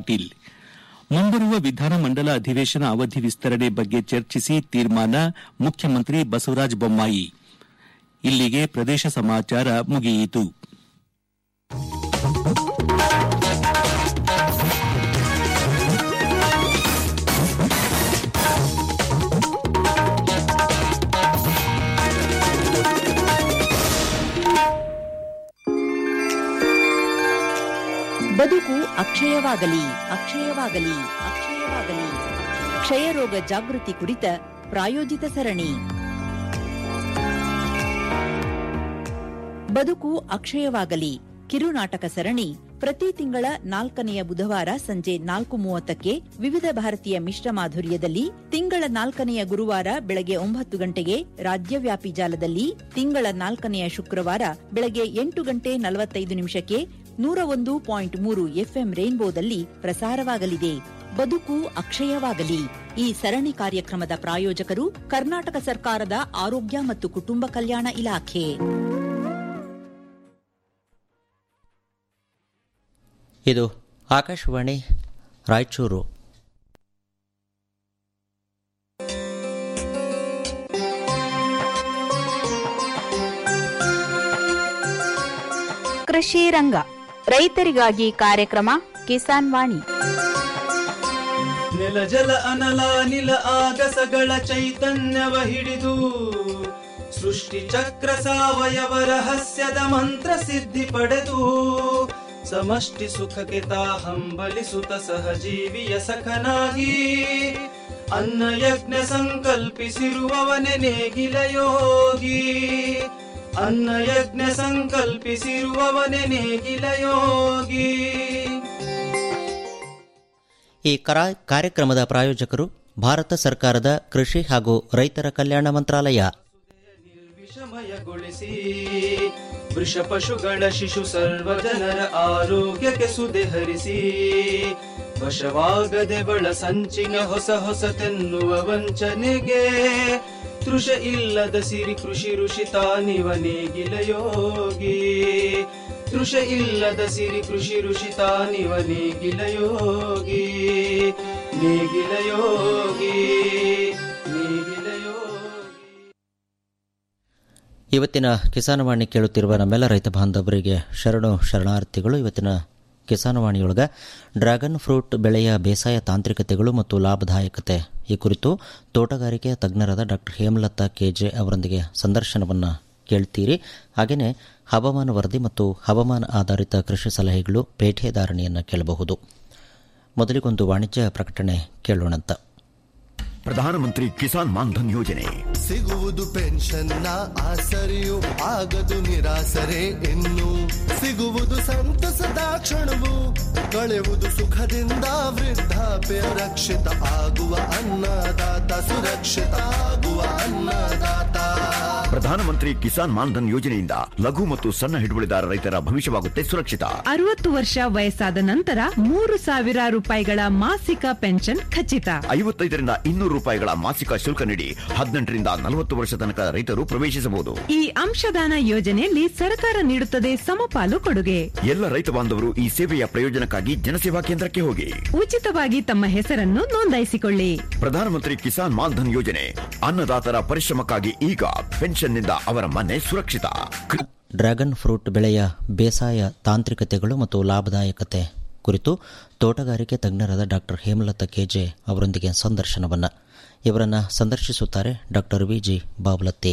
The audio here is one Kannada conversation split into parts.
ಪಾಟೀಲ್ ಮುಂಬರುವ ವಿಧಾನಮಂಡಲ ಅಧಿವೇಶನ ಅವಧಿ ವಿಸ್ತರಣೆ ಬಗ್ಗೆ ಚರ್ಚಿಸಿ ತೀರ್ಮಾನ ಮುಖ್ಯಮಂತ್ರಿ ಬಸವರಾಜ ಬೊಮ್ಮಾಯಿ ಇಲ್ಲಿಗೆ ಪ್ರದೇಶ ಸಮಾಚಾರ ಮುಗಿಯಿತು ಬದುಕು ಅಕ್ಷಯವಾಗಲಿ ಅಕ್ಷಯವಾಗಲಿ ಅಕ್ಷಯವಾಗಲಿ ಕ್ಷಯರೋಗ ಜಾಗೃತಿ ಕುರಿತ ಪ್ರಾಯೋಜಿತ ಸರಣಿ ಬದುಕು ಅಕ್ಷಯವಾಗಲಿ ಕಿರುನಾಟಕ ಸರಣಿ ಪ್ರತಿ ತಿಂಗಳ ನಾಲ್ಕನೆಯ ಬುಧವಾರ ಸಂಜೆ ನಾಲ್ಕು ಮೂವತ್ತಕ್ಕೆ ವಿವಿಧ ಭಾರತೀಯ ಮಿಶ್ರ ಮಾಧುರ್ಯದಲ್ಲಿ ತಿಂಗಳ ನಾಲ್ಕನೆಯ ಗುರುವಾರ ಬೆಳಗ್ಗೆ ಒಂಬತ್ತು ಗಂಟೆಗೆ ರಾಜ್ಯವ್ಯಾಪಿ ಜಾಲದಲ್ಲಿ ತಿಂಗಳ ನಾಲ್ಕನೆಯ ಶುಕ್ರವಾರ ಬೆಳಗ್ಗೆ ಎಂಟು ಗಂಟೆ ನಲವತ್ತೈದು ನಿಮಿಷಕ್ಕೆ ನೂರ ಒಂದು ಪಾಯಿಂಟ್ ಮೂರು ಎಫ್ಎಂ ರೇನ್ಬೋದಲ್ಲಿ ಪ್ರಸಾರವಾಗಲಿದೆ ಬದುಕು ಅಕ್ಷಯವಾಗಲಿ ಈ ಸರಣಿ ಕಾರ್ಯಕ್ರಮದ ಪ್ರಾಯೋಜಕರು ಕರ್ನಾಟಕ ಸರ್ಕಾರದ ಆರೋಗ್ಯ ಮತ್ತು ಕುಟುಂಬ ಕಲ್ಯಾಣ ಇಲಾಖೆ ಇದು ಆಕಾಶವಾಣಿ ರಾಯಚೂರು ಕೃಷಿ ರಂಗ ರೈತರಿಗಾಗಿ ಕಾರ್ಯಕ್ರಮ ಕಿಸಾನ್ ವಾಣಿ ನೆಲ ಜಲ ಅನಲ ನಿಲ ಆಗಸಗಳ ಚೈತನ್ಯವ ಹಿಡಿದು ಸೃಷ್ಟಿ ಚಕ್ರ ಸಾವಯವ ರಹಸ್ಯದ ಮಂತ್ರ ಸಿದ್ಧಿ ಪಡೆದು ಸಮಷ್ಟಿ ಸುಖಕ್ಕೆ ತಾ ಹಂಬಲಿಸುತ್ತ ಸಹಜೀವಿಯ ಸಖನಾಗಿ ಅನ್ನ ಯಜ್ಞ ಸಂಕಲ್ಪಿಸಿರುವವನೆ ನೇಗಿಲ ಯೋಗಿ ಅನ್ನ ಯಜ್ಞ ಸಂಕಲ್ಪಿಸಿರುವವನೆ ನೇಗಿಲ ಯೋಗಿ ಈ ಕರಾ ಕಾರ್ಯಕ್ರಮದ ಪ್ರಾಯೋಜಕರು ಭಾರತ ಸರ್ಕಾರದ ಕೃಷಿ ಹಾಗೂ ರೈತರ ಕಲ್ಯಾಣ ಮಂತ್ರಾಲಯ ವಿಷಮಯಗೊಳಿಸಿ ವೃಷ ಪಶುಗಳ ಶಿಶು ಸರ್ವ ಜನರ ಆರೋಗ್ಯಕ್ಕೆ ಸುದೆ ಹರಿಸಿ ವಶವಾಗದೆ ಬಳ ಸಂಚಿನ ಹೊಸ ಹೊಸತೆನ್ನುವ ವಂಚನೆಗೆ ತೃಷ ಇಲ್ಲದ ಸಿರಿ ಕೃಷಿ ಋಷಿ ತಾನಿವ ನೇಗಿಲ ಯೋಗಿ ತೃಷ ಇಲ್ಲದ ಸಿರಿ ಕೃಷಿ ಋಷಿ ತಾನಿವ ನೇಗಿಲ ಯೋಗಿ ನೇಗಿಲ ಯೋಗಿ ನೇಗಿಲ ಯೋಗಿ ಇವತ್ತಿನ ಕಿಸಾನವಾಣಿ ಕೇಳುತ್ತಿರುವ ನಮ್ಮೆಲ್ಲ ರೈತ ಬಾಂಧವರಿಗೆ ಶರಣು ಶರಣಾರ್ಥಿಗಳು ಇವತ್ತಿನ ಕಿಸಾನವಾಣಿಯೊಳಗ ಡ್ರ್ಯಾಗನ್ ಫ್ರೂಟ್ ಬೆಳೆಯ ಬೇಸಾಯ ತಾಂತ್ರಿಕತೆಗಳು ಮತ್ತು ಲಾಭದಾಯಕತೆ ಈ ಕುರಿತು ತೋಟಗಾರಿಕೆ ತಜ್ಞರಾದ ಡಾಕ್ಟರ್ ಹೇಮಲತಾ ಕೆಜೆ ಅವರೊಂದಿಗೆ ಸಂದರ್ಶನವನ್ನು ಕೇಳ್ತೀರಿ ಹಾಗೆಯೇ ಹವಾಮಾನ ವರದಿ ಮತ್ತು ಹವಾಮಾನ ಆಧಾರಿತ ಕೃಷಿ ಸಲಹೆಗಳು ಪೇಟೆದಾರಣಿಯನ್ನು ಕೇಳಬಹುದು ಮೊದಲಿಗೊಂದು ವಾಣಿಜ್ಯ ಪ್ರಕಟಣೆ ಕೇಳೋಣಂತ ಪ್ರಧಾನಮಂತ್ರಿ ಕಿಸಾನ್ ಮಾನ್ಧನ್ ಯೋಜನೆ ಸಿಗುವುದು ಪೆನ್ಷನ್ನ ಆಸರೆಯು ಆಗದು ನಿರಾಸರೆ ಇನ್ನು ಸಿಗುವುದು ಸಂತಸದ ಕ್ಷಣವು ಕಳೆಯುವುದು ಸುಖದಿಂದ ವೃದ್ಧಾಪ್ಯ ರಕ್ಷಿತ ಆಗುವ ಅನ್ನದಾತ ಸುರಕ್ಷಿತ ಆಗುವ ಅನ್ನದಾತ ಪ್ರಧಾನಮಂತ್ರಿ ಕಿಸಾನ್ ಮಾನ್ಧನ್ ಯೋಜನೆಯಿಂದ ಲಘು ಮತ್ತು ಸಣ್ಣ ಹಿಡುವಳಿದಾರ ರೈತರ ಭವಿಷ್ಯವಾಗುತ್ತೆ ಸುರಕ್ಷಿತ ಅರವತ್ತು ವರ್ಷ ವಯಸ್ಸಾದ ನಂತರ ಮೂರು ಸಾವಿರ ರೂಪಾಯಿಗಳ ಮಾಸಿಕ ಪೆನ್ಷನ್ ಖಚಿತ ಐವತ್ತೈದರಿಂದ ಇನ್ನೂರು ರೂಪಾಯಿಗಳ ಮಾಸಿಕ ಶುಲ್ಕ ನೀಡಿ ಹದಿನೆಂಟರಿಂದ ನಲವತ್ತು ವರ್ಷ ತನಕ ರೈತರು ಪ್ರವೇಶಿಸಬಹುದು ಈ ಅಂಶದಾನ ಯೋಜನೆಯಲ್ಲಿ ಸರ್ಕಾರ ನೀಡುತ್ತದೆ ಸಮಪಾಲು ಕೊಡುಗೆ ಎಲ್ಲ ರೈತ ಬಾಂಧವರು ಈ ಸೇವೆಯ ಪ್ರಯೋಜನಕ್ಕಾಗಿ ಜನಸೇವಾ ಕೇಂದ್ರಕ್ಕೆ ಹೋಗಿ ಉಚಿತವಾಗಿ ತಮ್ಮ ಹೆಸರನ್ನು ನೋಂದಾಯಿಸಿಕೊಳ್ಳಿ ಪ್ರಧಾನಮಂತ್ರಿ ಕಿಸಾನ್ ಮಾನ್ಧನ್ ಯೋಜನೆ ಅನ್ನದಾತರ ಪರಿಶ್ರಮಕ್ಕಾಗಿ ಈಗ ಪೆನ್ಷನ್ನಿಂದ ಅವರ ಮನೆ ಸುರಕ್ಷಿತ ಡ್ರ್ಯಾಗನ್ ಫ್ರೂಟ್ ಬೆಳೆಯ ಬೇಸಾಯ ತಾಂತ್ರಿಕತೆಗಳು ಮತ್ತು ಲಾಭದಾಯಕತೆ ಕುರಿತು ತೋಟಗಾರಿಕೆ ತಜ್ಞರಾದ ಡಾಕ್ಟರ್ ಹೇಮಲತಾ ಕೆಜೆ ಅವರೊಂದಿಗೆ ಸಂದರ್ಶನವನ್ನು ಇವರನ್ನು ಸಂದರ್ಶಿಸುತ್ತಾರೆ ಡಾಕ್ಟರ್ ವಿ ಜಿ ಬಾಬ್ಲತ್ತಿ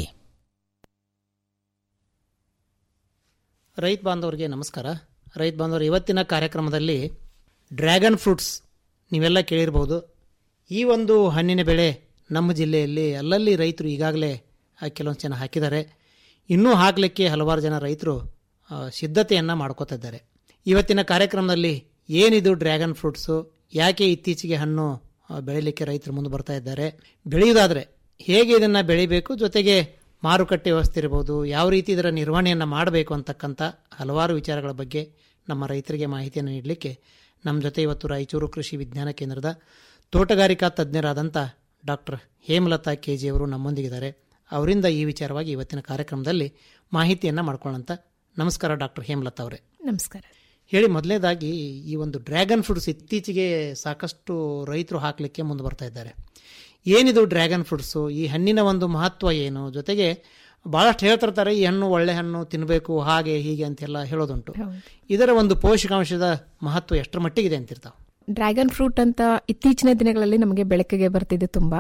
ರೈತ ಬಾಂಧವರಿಗೆ ನಮಸ್ಕಾರ ರೈತ ಬಾಂಧವರು ಇವತ್ತಿನ ಕಾರ್ಯಕ್ರಮದಲ್ಲಿ ಡ್ರ್ಯಾಗನ್ ಫ್ರೂಟ್ಸ್ ನೀವೆಲ್ಲ ಕೇಳಿರ್ಬೋದು ಈ ಒಂದು ಹಣ್ಣಿನ ಬೆಳೆ ನಮ್ಮ ಜಿಲ್ಲೆಯಲ್ಲಿ ಅಲ್ಲಲ್ಲಿ ರೈತರು ಈಗಾಗಲೇ ಆ, ಕೆಲವೊಂದು ಜನ ಹಾಕಿದ್ದಾರೆ ಇನ್ನೂ ಹಾಕಲಿಕ್ಕೆ ಹಲವಾರು ಜನ ರೈತರು ಆ, ಸಿದ್ಧತೆಯನ್ನು ಮಾಡ್ಕೋತಾ ಇದ್ದಾರೆ ಇವತ್ತಿನ ಕಾರ್ಯಕ್ರಮದಲ್ಲಿ ಏನಿದು ಡ್ರ್ಯಾಗನ್ ಫ್ರೂಟ್ಸು ಯಾಕೆ ಇತ್ತೀಚೆಗೆ ಹಣ್ಣು ಆ, ಬೆಳೀಲಿಕ್ಕೆ ರೈತರು ಮುಂದೆ ಬರ್ತಾ ಇದ್ದಾರೆ ಬೆಳೆಯುವುದಾದರೆ ಹೇಗೆ ಇದನ್ನು ಬೆಳಿಬೇಕು ಜೊತೆಗೆ ಮಾರುಕಟ್ಟೆ ವ್ಯವಸ್ಥೆ ಇರ್ಬೋದು ಯಾವ ರೀತಿ ಇದರ ನಿರ್ವಹಣೆಯನ್ನು ಮಾಡಬೇಕು ಅಂತಕ್ಕಂಥ ಹಲವಾರು ವಿಚಾರಗಳ ಬಗ್ಗೆ ನಮ್ಮ ರೈತರಿಗೆ ಮಾಹಿತಿಯನ್ನು ನೀಡಲಿಕ್ಕೆ ನಮ್ಮ ಜೊತೆ ಇವತ್ತು ರಾಯಚೂರು ಕೃಷಿ ವಿಜ್ಞಾನ ಕೇಂದ್ರದ ತೋಟಗಾರಿಕಾ ತಜ್ಞರಾದಂಥ ಡಾಕ್ಟರ್ ಹೇಮಲತಾ ಕೆ ಜಿಯವರು ನಮ್ಮೊಂದಿಗಿದ್ದಾರೆ ಅವರಿಂದ ಈ ವಿಚಾರವಾಗಿ ಇವತ್ತಿನ ಕಾರ್ಯಕ್ರಮದಲ್ಲಿ ಮಾಹಿತಿಯನ್ನು ಮಾಡ್ಕೊಳ್ಳೋಂಥ ನಮಸ್ಕಾರ ಡಾಕ್ಟರ್ ಹೇಮಲತಾ ಅವರೇ ನಮಸ್ಕಾರ ಹೇಳಿ ಮೊದಲನೇದಾಗಿ ಈ ಒಂದು ಡ್ರ್ಯಾಗನ್ ಫ್ರೂಟ್ಸ್ ಇತ್ತೀಚೆಗೆ ಸಾಕಷ್ಟು ರೈತರು ಹಾಕಲಿಕ್ಕೆ ಮುಂದೆ ಬರ್ತಾ ಇದ್ದಾರೆ ಏನಿದು ಡ್ರ್ಯಾಗನ್ ಫ್ರೂಟ್ಸು ಈ ಹಣ್ಣಿನ ಒಂದು ಮಹತ್ವ ಏನು ಜೊತೆಗೆ ಭಾಳಷ್ಟು ಹೇಳ್ತಿರ್ತಾರೆ ಈ ಹಣ್ಣು ಒಳ್ಳೆ ಹಣ್ಣು ತಿನ್ನಬೇಕು ಹಾಗೆ ಹೀಗೆ ಅಂತೆಲ್ಲ ಹೇಳೋದುಂಟು ಇದರ ಒಂದು ಪೋಷಕಾಂಶದ ಮಹತ್ವ ಎಷ್ಟರ ಮಟ್ಟಿಗಿದೆ ಅಂತಿರ್ತಾವೆ ಡ್ರ್ಯಾಗನ್ ಫ್ರೂಟ್ ಅಂತ ಇತ್ತೀಚಿನ ದಿನಗಳಲ್ಲಿ ನಮಗೆ ಬೆಳಕಿಗೆ ಬರ್ತಿದೆ ತುಂಬಾ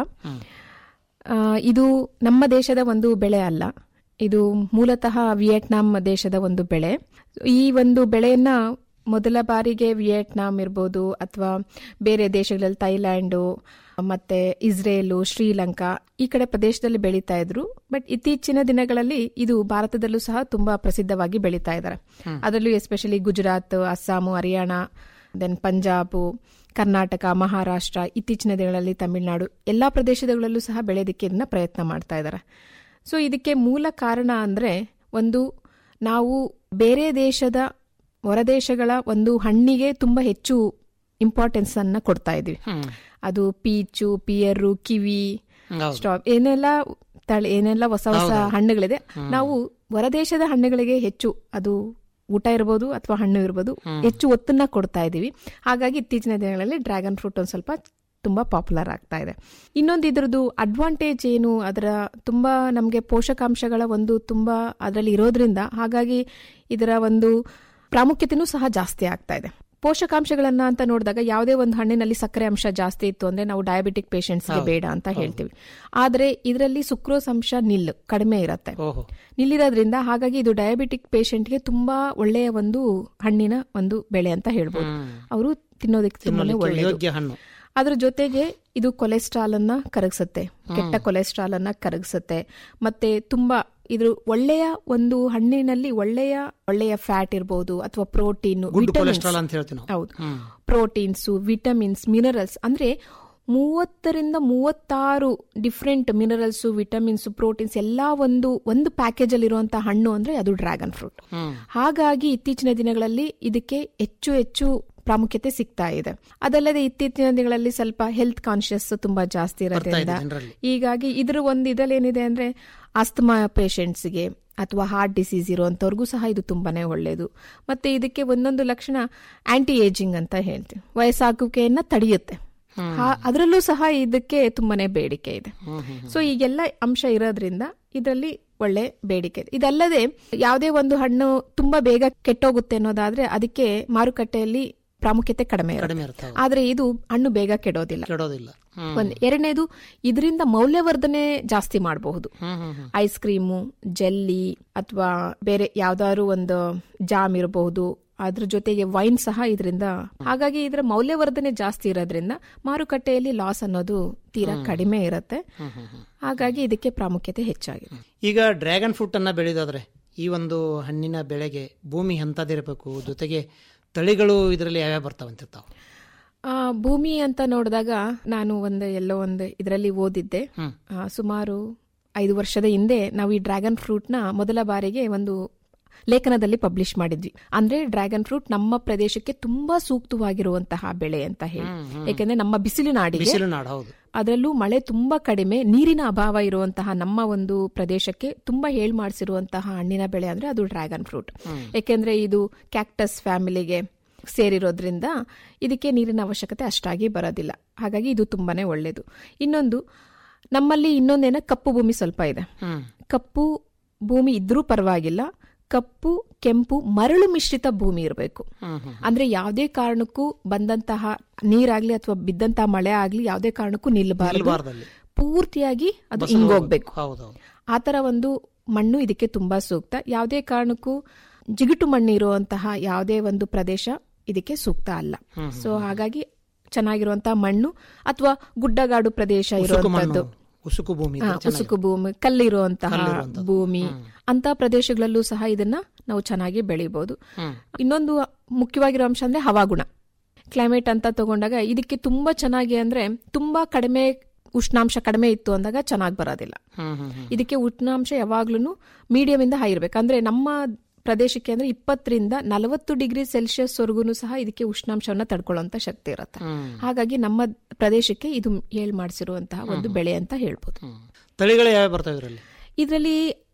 ಆ, ಇದು ನಮ್ಮ ದೇಶದ ಒಂದು ಬೆಳೆ ಅಲ್ಲ ಇದು ಮೂಲತಃ ವಿಯೆಟ್ನಾಂ ದೇಶದ ಒಂದು ಬೆಳೆ ಈ ಒಂದು ಬೆಳೆಯನ್ನ ಮೊದಲ ಬಾರಿಗೆ ವಿಯೆಟ್ನಾಂ ಇರ್ಬೋದು ಅಥವಾ ಬೇರೆ ದೇಶಗಳಲ್ಲಿ ಥೈಲ್ಯಾಂಡು ಮತ್ತೆ ಇಸ್ರೇಲು ಶ್ರೀಲಂಕಾ ಈ ಕಡೆ ಪ್ರದೇಶದಲ್ಲಿ ಬೆಳೀತಾ ಇದ್ರು ಬಟ್ ಇತ್ತೀಚಿನ ದಿನಗಳಲ್ಲಿ ಇದು ಭಾರತದಲ್ಲೂ ಸಹ ತುಂಬಾ ಪ್ರಸಿದ್ಧವಾಗಿ ಬೆಳೀತಾ ಇದ್ದಾರೆ ಅದರಲ್ಲೂ ಎಸ್ಪೆಷಲಿ ಗುಜರಾತ್ ಅಸ್ಸಾಮು ಹರಿಯಾಣ ದೆನ್ ಪಂಜಾಬು ಕರ್ನಾಟಕ ಮಹಾರಾಷ್ಟ್ರ ಇತ್ತೀಚಿನ ದಿನಗಳಲ್ಲಿ ತಮಿಳುನಾಡು ಎಲ್ಲಾ ಪ್ರದೇಶಗಳಲ್ಲೂ ಸಹ ಬೆಳೆಯೋದಕ್ಕೆ ಇದನ್ನ ಪ್ರಯತ್ನ ಮಾಡ್ತಾ ಇದ್ದಾರೆ ಸೊ ಇದಕ್ಕೆ ಮೂಲ ಕಾರಣ ಅಂದ್ರೆ ಒಂದು ನಾವು ಬೇರೆ ದೇಶದ ಹೊರದೇಶಗಳ ಒಂದು ಹಣ್ಣಿಗೆ ತುಂಬಾ ಹೆಚ್ಚು ಇಂಪಾರ್ಟೆನ್ಸ್ ಅನ್ನ ಕೊಡ್ತಾ ಇದೀವಿ ಅದು ಪೀಚು ಪಿಯರು ಕಿವಿ ಹೌದು. ಸ್ಟಾಪ್ ಏನೆಲ್ಲ ತಳಿ ಏನೆಲ್ಲ ಹೊಸ ಹೊಸ ಹೌದು. ಹಣ್ಣುಗಳಿದೆ ನಾವು ಹೊರದೇಶದ ಹಣ್ಣುಗಳಿಗೆ ಹೆಚ್ಚು ಅದು ಊಟ ಇರ್ಬೋದು ಅಥವಾ ಹಣ್ಣು ಇರ್ಬೋದು ಹೆಚ್ಚು ಒತ್ತನ್ನ ಕೊಡ್ತಾ ಇದೀವಿ ಹಾಗಾಗಿ ಇತ್ತೀಚಿನ ದಿನಗಳಲ್ಲಿ ಡ್ರ್ಯಾಗನ್ ಫ್ರೂಟ್ ಒಂದ್ ಸ್ವಲ್ಪ ತುಂಬಾ ಪಾಪ್ಯುಲರ್ ಆಗ್ತಾ ಇದೆ ಇನ್ನೊಂದು ಇದ್ರದ್ದು ಅಡ್ವಾಂಟೇಜ್ ಏನು ಅದರ ತುಂಬಾ ನಮಗೆ ಪೋಷಕಾಂಶಗಳ ಒಂದು ತುಂಬಾ ಅದರಲ್ಲಿ ಇರೋದ್ರಿಂದ ಹಾಗಾಗಿ ಇದರ ಒಂದು ಪ್ರಾಮುಖ್ಯತೆನೂ ಸಹ ಜಾಸ್ತಿ ಆಗ್ತಾ ಇದೆ ಪೋಷಕಾಂಶಗಳನ್ನ ಅಂತ ನೋಡಿದಾಗ ಯಾವುದೇ ಒಂದು ಹಣ್ಣಿನಲ್ಲಿ ಸಕ್ಕರೆ ಅಂಶ ಜಾಸ್ತಿ ಇತ್ತು ಅಂದ್ರೆ ನಾವು ಡಯಾಬಿಟಿಕ್ ಪೇಷಂಟ್ಸ್ಗೆ ಹೌದು. ಬೇಡ ಅಂತ ಹೇಳ್ತೀವಿ ಆದ್ರೆ ಇದರಲ್ಲಿ ಸುಕ್ರೋಸ್ ಅಂಶ ನಿಲ್ ಕಡಿಮೆ ಇರುತ್ತೆ ಓಹೋ ನಿಲ್ಲಿರೋದ್ರಿಂದ ಹಾಗಾಗಿ ಇದು ಡಯಾಬಿಟಿಕ್ ಪೇಷಂಟ್ಗೆ ತುಂಬಾ ಒಳ್ಳೆಯ ಒಂದು ಹಣ್ಣಿನ ಒಂದು ಬೆಳೆ ಅಂತ ಹೇಳ್ಬೋದು ಅವರು ತಿನ್ನೋದಕ್ಕೆ ತುಂಬಾನೇ ತಿನ್ನಲಿಕ್ಕೆ ಒಳ್ಳೆಯದು ಯೋಗ್ಯ ಹಣ್ಣು ಅದ್ರ ಜೊತೆಗೆ ಇದು ಕೊಲೆಸ್ಟ್ರಾಲ್ ಅನ್ನ ಕರಗಿಸುತ್ತೆ ಕೆಟ್ಟ ಕೊಲೆಸ್ಟ್ರಾಲ್ ಅನ್ನ ಕರಗಿಸುತ್ತೆ ಮತ್ತೆ ತುಂಬಾ ಇದು ಒಳ್ಳೆಯ ಒಂದು ಹಣ್ಣಿನಲ್ಲಿ ಒಳ್ಳೆಯ ಒಳ್ಳೆಯ ಫ್ಯಾಟ್ ಇರ್ಬೋದು ಅಥವಾ ಪ್ರೋಟೀನ್ ಗುಡ್ ಕೊಲೆಸ್ಟ್ರಾಲ್ ಅಂತ ಹೇಳ್ತೀವಿ ನಾವು ಹೌದು ಪ್ರೋಟೀನ್ಸ್ ವಿಟಮಿನ್ಸ್ ಮಿನರಲ್ಸ್ ಅಂದ್ರೆ ಮೂವತ್ತರಿಂದ ಮೂವತ್ತಾರು ಡಿಫ್ರೆಂಟ್ ಮಿನರಲ್ಸ್ ವಿಟಮಿನ್ಸ್ ಪ್ರೋಟೀನ್ಸ್ ಎಲ್ಲಾ ಒಂದು ಒಂದು ಪ್ಯಾಕೇಜ್ ಅಲ್ಲಿ ಇರುವಂತಹ ಹಣ್ಣು ಅಂದ್ರೆ ಅದು ಡ್ರ್ಯಾಗನ್ ಫ್ರೂಟ್ ಹಾಗಾಗಿ ಇತ್ತೀಚಿನ ದಿನಗಳಲ್ಲಿ ಇದಕ್ಕೆ ಹೆಚ್ಚು ಹೆಚ್ಚು ಪ್ರಾಮುಖ್ಯತೆ ಸಿಗ್ತಾ ಇದೆ ಅದಲ್ಲದೆ ಇತ್ತೀಚಿನ ದಿನಗಳಲ್ಲಿ ಸ್ವಲ್ಪ ಹೆಲ್ತ್ ಕಾನ್ಶಿಯಸ್ ತುಂಬಾ ಜಾಸ್ತಿ ಇರೋದ್ರಿಂದ ಜನರಲ್ಲಿ. ಹೀಗಾಗಿ ಇದ್ರ ಒಂದು ಇದ್ರಲ್ಲಿ ಏನಿದೆ ಅಂದ್ರೆ ಆಸ್ತಮಾ ಪೇಷಂಟ್ಸ್ಗೆ ಅಥವಾ ಹಾರ್ಟ್ ಡಿಸೀಸ್ ಇರುವಂತವ್ರಿಗೂ ಸಹ ಇದು ತುಂಬಾನೇ ಒಳ್ಳೆಯದು ಮತ್ತೆ ಇದಕ್ಕೆ ಒಂದೊಂದು ಲಕ್ಷಣ ಆಂಟಿ ಏಜಿಂಗ್ ಅಂತ ಹೇಳ್ತೀವಿ ವಯಸ್ಸಾಗುವಿಕೆಯನ್ನ ತಡೆಯುತ್ತೆ ಹಾ- ಅದರಲ್ಲೂ ಸಹ ಇದಕ್ಕೆ ತುಂಬಾನೇ ಬೇಡಿಕೆ ಇದೆ ಸೊ ಈಗೆಲ್ಲ ಅಂಶ ಇರೋದ್ರಿಂದ ಇದರಲ್ಲಿ ಒಳ್ಳೆ ಬೇಡಿಕೆ ಇದೆ ಇದಲ್ಲದೆ ಯಾವುದೇ ಒಂದು ಹಣ್ಣು ತುಂಬಾ ಬೇಗ ಕೆಟ್ಟೋಗುತ್ತೆ ಅನ್ನೋದಾದ್ರೆ ಅದಕ್ಕೆ ಮಾರುಕಟ್ಟೆಯಲ್ಲಿ ಪ್ರಾಮುಖ್ಯತೆ ಕಡಿಮೆ ಕಡಿಮೆ ಇರುತ್ತೆ ಇರ್ತವೆ ಆದ್ರೆ ಇದು ಹಣ್ಣು ಬೇಗ ಕೆಡೋದಿಲ್ಲ ಕೆಡೋದಿಲ್ಲ ಹ್ಮ್. ಒಂದ್ ಎರಡನೇದು ಇದರಿಂದ ಮೌಲ್ಯವರ್ಧನೆ ಜಾಸ್ತಿ ಮಾಡಬಹುದು ಹ್ಮ್, ಹ್ಮ್, ಹ್ಮ್. ಐಸ್ ಕ್ರೀಮು ಜೆಲ್ಲಿ ಅಥವಾ ಬೇರೆ ಯಾವ್ದಾದ್ರು ಒಂದು ಜಾಮ್ ಇರಬಹುದು ಅದ್ರ ಜೊತೆಗೆ ವೈನ್ ಸಹ ಇದರಿಂದ ಹಾಗಾಗಿ ಇದರ ಮೌಲ್ಯವರ್ಧನೆ ಜಾಸ್ತಿ ಇರೋದ್ರಿಂದ ಮಾರುಕಟ್ಟೆಯಲ್ಲಿ ಲಾಸ್ ಅನ್ನೋದು ತೀರಾ ಕಡಿಮೆ ಇರುತ್ತೆ ಹಾಗಾಗಿ ಇದಕ್ಕೆ ಪ್ರಾಮುಖ್ಯತೆ ಹೆಚ್ಚಾಗಿದೆ ಈಗ ಡ್ರ್ಯಾಗನ್ ಫ್ರೂಟ್ ಅನ್ನ ಬೆಳೆಯೋದಾದ್ರೆ ಈ ಒಂದು ಹಣ್ಣಿನ ಬೆಳೆಗೆ ಭೂಮಿ ಎಂಥದಿರಬೇಕು ಜೊತೆಗೆ ತಳಿಗಳು ಇದರಲ್ಲಿ ಯಾವ್ಯಾವ ಬರ್ತಾವಂತಿರ್ತಾವ ಆ, ಭೂಮಿ ಅಂತ ನೋಡಿದಾಗ ನಾನು ಒಂದು ಎಲ್ಲೋ ಒಂದು ಇದರಲ್ಲಿ ಓದಿದ್ದೆ ಹ್ಮ್. ಆ, ಸುಮಾರು ಐದು ವರ್ಷದ ಹಿಂದೆ ನಾವು ಈ ಡ್ರ್ಯಾಗನ್ ಫ್ರೂಟ್ ನ ಮೊದಲ ಬಾರಿಗೆ ಒಂದು ಲೇಖನದಲ್ಲಿ ಪಬ್ಲಿಷ್ ಮಾಡಿದ್ವಿ ಅಂದ್ರೆ ಡ್ರ್ಯಾಗನ್ ಫ್ರೂಟ್ ನಮ್ಮ ಪ್ರದೇಶಕ್ಕೆ ತುಂಬಾ ಸೂಕ್ತವಾಗಿರುವಂತಹ ಬೆಳೆ ಅಂತ ಹೇಳಿ ಯಾಕಂದ್ರೆ ನಮ್ಮ ಬಿಸಿಲು ನಾಡಿಗೆ ಬಿಸಿಲು ನಾಡು ಹೌದು ಅದರಲ್ಲೂ ಮಳೆ ತುಂಬಾ ಕಡಿಮೆ ನೀರಿನ ಅಭಾವ ಇರುವಂತಹ ನಮ್ಮ ಒಂದು ಪ್ರದೇಶಕ್ಕೆ ತುಂಬಾ ಹೇಳ್ ಮಾಡಿಸಿರುವಂತಹ ಹಣ್ಣಿನ ಬೆಳೆ ಅಂದ್ರೆ ಅದು ಡ್ರ್ಯಾಗನ್ ಫ್ರೂಟ್ ಯಾಕೆಂದ್ರೆ ಇದು ಕ್ಯಾಕ್ಟಸ್ ಫ್ಯಾಮಿಲಿಗೆ ಸೇರಿರೋದ್ರಿಂದ ಇದಕ್ಕೆ ನೀರಿನ ಅವಶ್ಯಕತೆ ಅಷ್ಟಾಗಿ ಬರೋದಿಲ್ಲ ಹಾಗಾಗಿ ಇದು ತುಂಬಾನೇ ಒಳ್ಳೇದು ಇನ್ನೊಂದು ನಮ್ಮಲ್ಲಿ ಇನ್ನೊಂದೇನ ಕಪ್ಪು ಭೂಮಿ ಸ್ವಲ್ಪ ಇದೆ ಹ್ಮ್ ಕಪ್ಪು ಭೂಮಿ ಇದ್ರೂ ಪರವಾಗಿಲ್ಲ ಕಪ್ಪು ಕೆಂಪು ಮರಳು ಮಿಶ್ರಿತ ಭೂಮಿ ಇರಬೇಕು ಹ್ಮ್ ಹ್ಮ್ ಅಂದ್ರೆ ಯಾವುದೇ ಕಾರಣಕ್ಕೂ ಬಂದಂತಹ ನೀರಾಗ್ಲಿ ಅಥವಾ ಬಿದ್ದಂತಹ ಮಳೆ ಆಗ್ಲಿ ಯಾವುದೇ ಕಾರಣಕ್ಕೂ ನಿಲ್ಲಬಾರದು ನಿಲ್ಬಾರ್ದಲ್ಲಿ. ಪೂರ್ತಿಯಾಗಿ ಅದು ಬಸರು ಹಿಂಗೋಗ್ಬೇಕು ಹೌದೌದು ಆತರ ಒಂದು ಮಣ್ಣು ಇದಕ್ಕೆ ತುಂಬಾ ಸೂಕ್ತ ಯಾವುದೇ ಕಾರಣಕ್ಕೂ ಜಿಗುಟು ಮಣ್ಣು ಇರುವಂತಹ ಯಾವುದೇ ಒಂದು ಪ್ರದೇಶ ಇದಕ್ಕೆ ಸೂಕ್ತ ಅಲ್ಲ ಸೊ ಹಾಗಾಗಿ ಚೆನ್ನಾಗಿರುವಂತಹ ಮಣ್ಣು ಅಥವಾ ಗುಡ್ಡಗಾಡು ಪ್ರದೇಶ ಉಸುಕು ಮಣ್ಣು ಇರುವಂತದ್ದು ಉಸುಕು ಭೂಮಿ ಹಾ, ಇದ್ರೆ ಚೆನ್ನಾಗಿ- ಉಸುಕು ಭೂಮಿ ಕಲ್ಲಿರುವಂತಹ ಕಲ್ಲಿರುವಂತದ್ದು. ಭೂಮಿ ಅಂತ ಪ್ರದೇಶಗಳಲ್ಲೂ ಸಹ ಇದನ್ನ ನಾವು ಚೆನ್ನಾಗಿ ಬೆಳಿಬಹುದು ಹ್ಮ್. ಇನ್ನೊಂದು ಮುಖ್ಯವಾಗಿರೋ ಅಂಶ ಅಂದ್ರೆ ಹವಾಗುಣ ಕ್ಲೈಮೇಟ್ ಅಂತ ತಗೊಂಡಾಗ ಇದಕ್ಕೆ ತುಂಬಾ ಚೆನ್ನಾಗಿ ಅಂದ್ರೆ ತುಂಬಾ ಕಡಿಮೆ ಉಷ್ಣಾಂಶ ಕಡಿಮೆ ಇತ್ತು ಅಂದಾಗ ಚೆನ್ನಾಗಿ ಬರೋದಿಲ್ಲ ಹ್ಮ್ ಹ್ಮ್ ಹ್ಮ್. ಇದಕ್ಕೆ ಉಷ್ಣಾಂಶ ಯಾವಾಗ್ಲೂ ಮೀಡಿಯಂ ಇಂದ ಹೈ ಇರ್ಬೇಕು ಅಂದ್ರೆ ನಮ್ಮ ಪ್ರದೇಶಕ್ಕೆ ಅಂದ್ರೆ ಇಪ್ಪತ್ತರಿಂದ ನಲವತ್ತು ಡಿಗ್ರಿ ಸೆಲ್ಸಿಯಸ್ ವರೆಗೂ ಸಹ ಇದಕ್ಕೆ ಉಷ್ಣಾಂಶವನ್ನ ತಡ್ಕೊಳ್ಳುವಂತ ಶಕ್ತಿ ಇರುತ್ತೆ ಹ್ಮ್. ಹಾಗಾಗಿ ನಮ್ಮ ಪ್ರದೇಶಕ್ಕೆ ಇದು ಹೇಳ್ ಮಾಡಿಸಿರುವಂತಹ ಒಂದು ಬೆಳೆ ಅಂತ ಹೇಳ್ಬೋದು ಹ್ಮ್. ತಳಿಗಳು ಯಾವ್ಯಾವ ಬರ್ತಾವ ಇದರಲ್ಲಿ ಇದರಲ್ಲಿ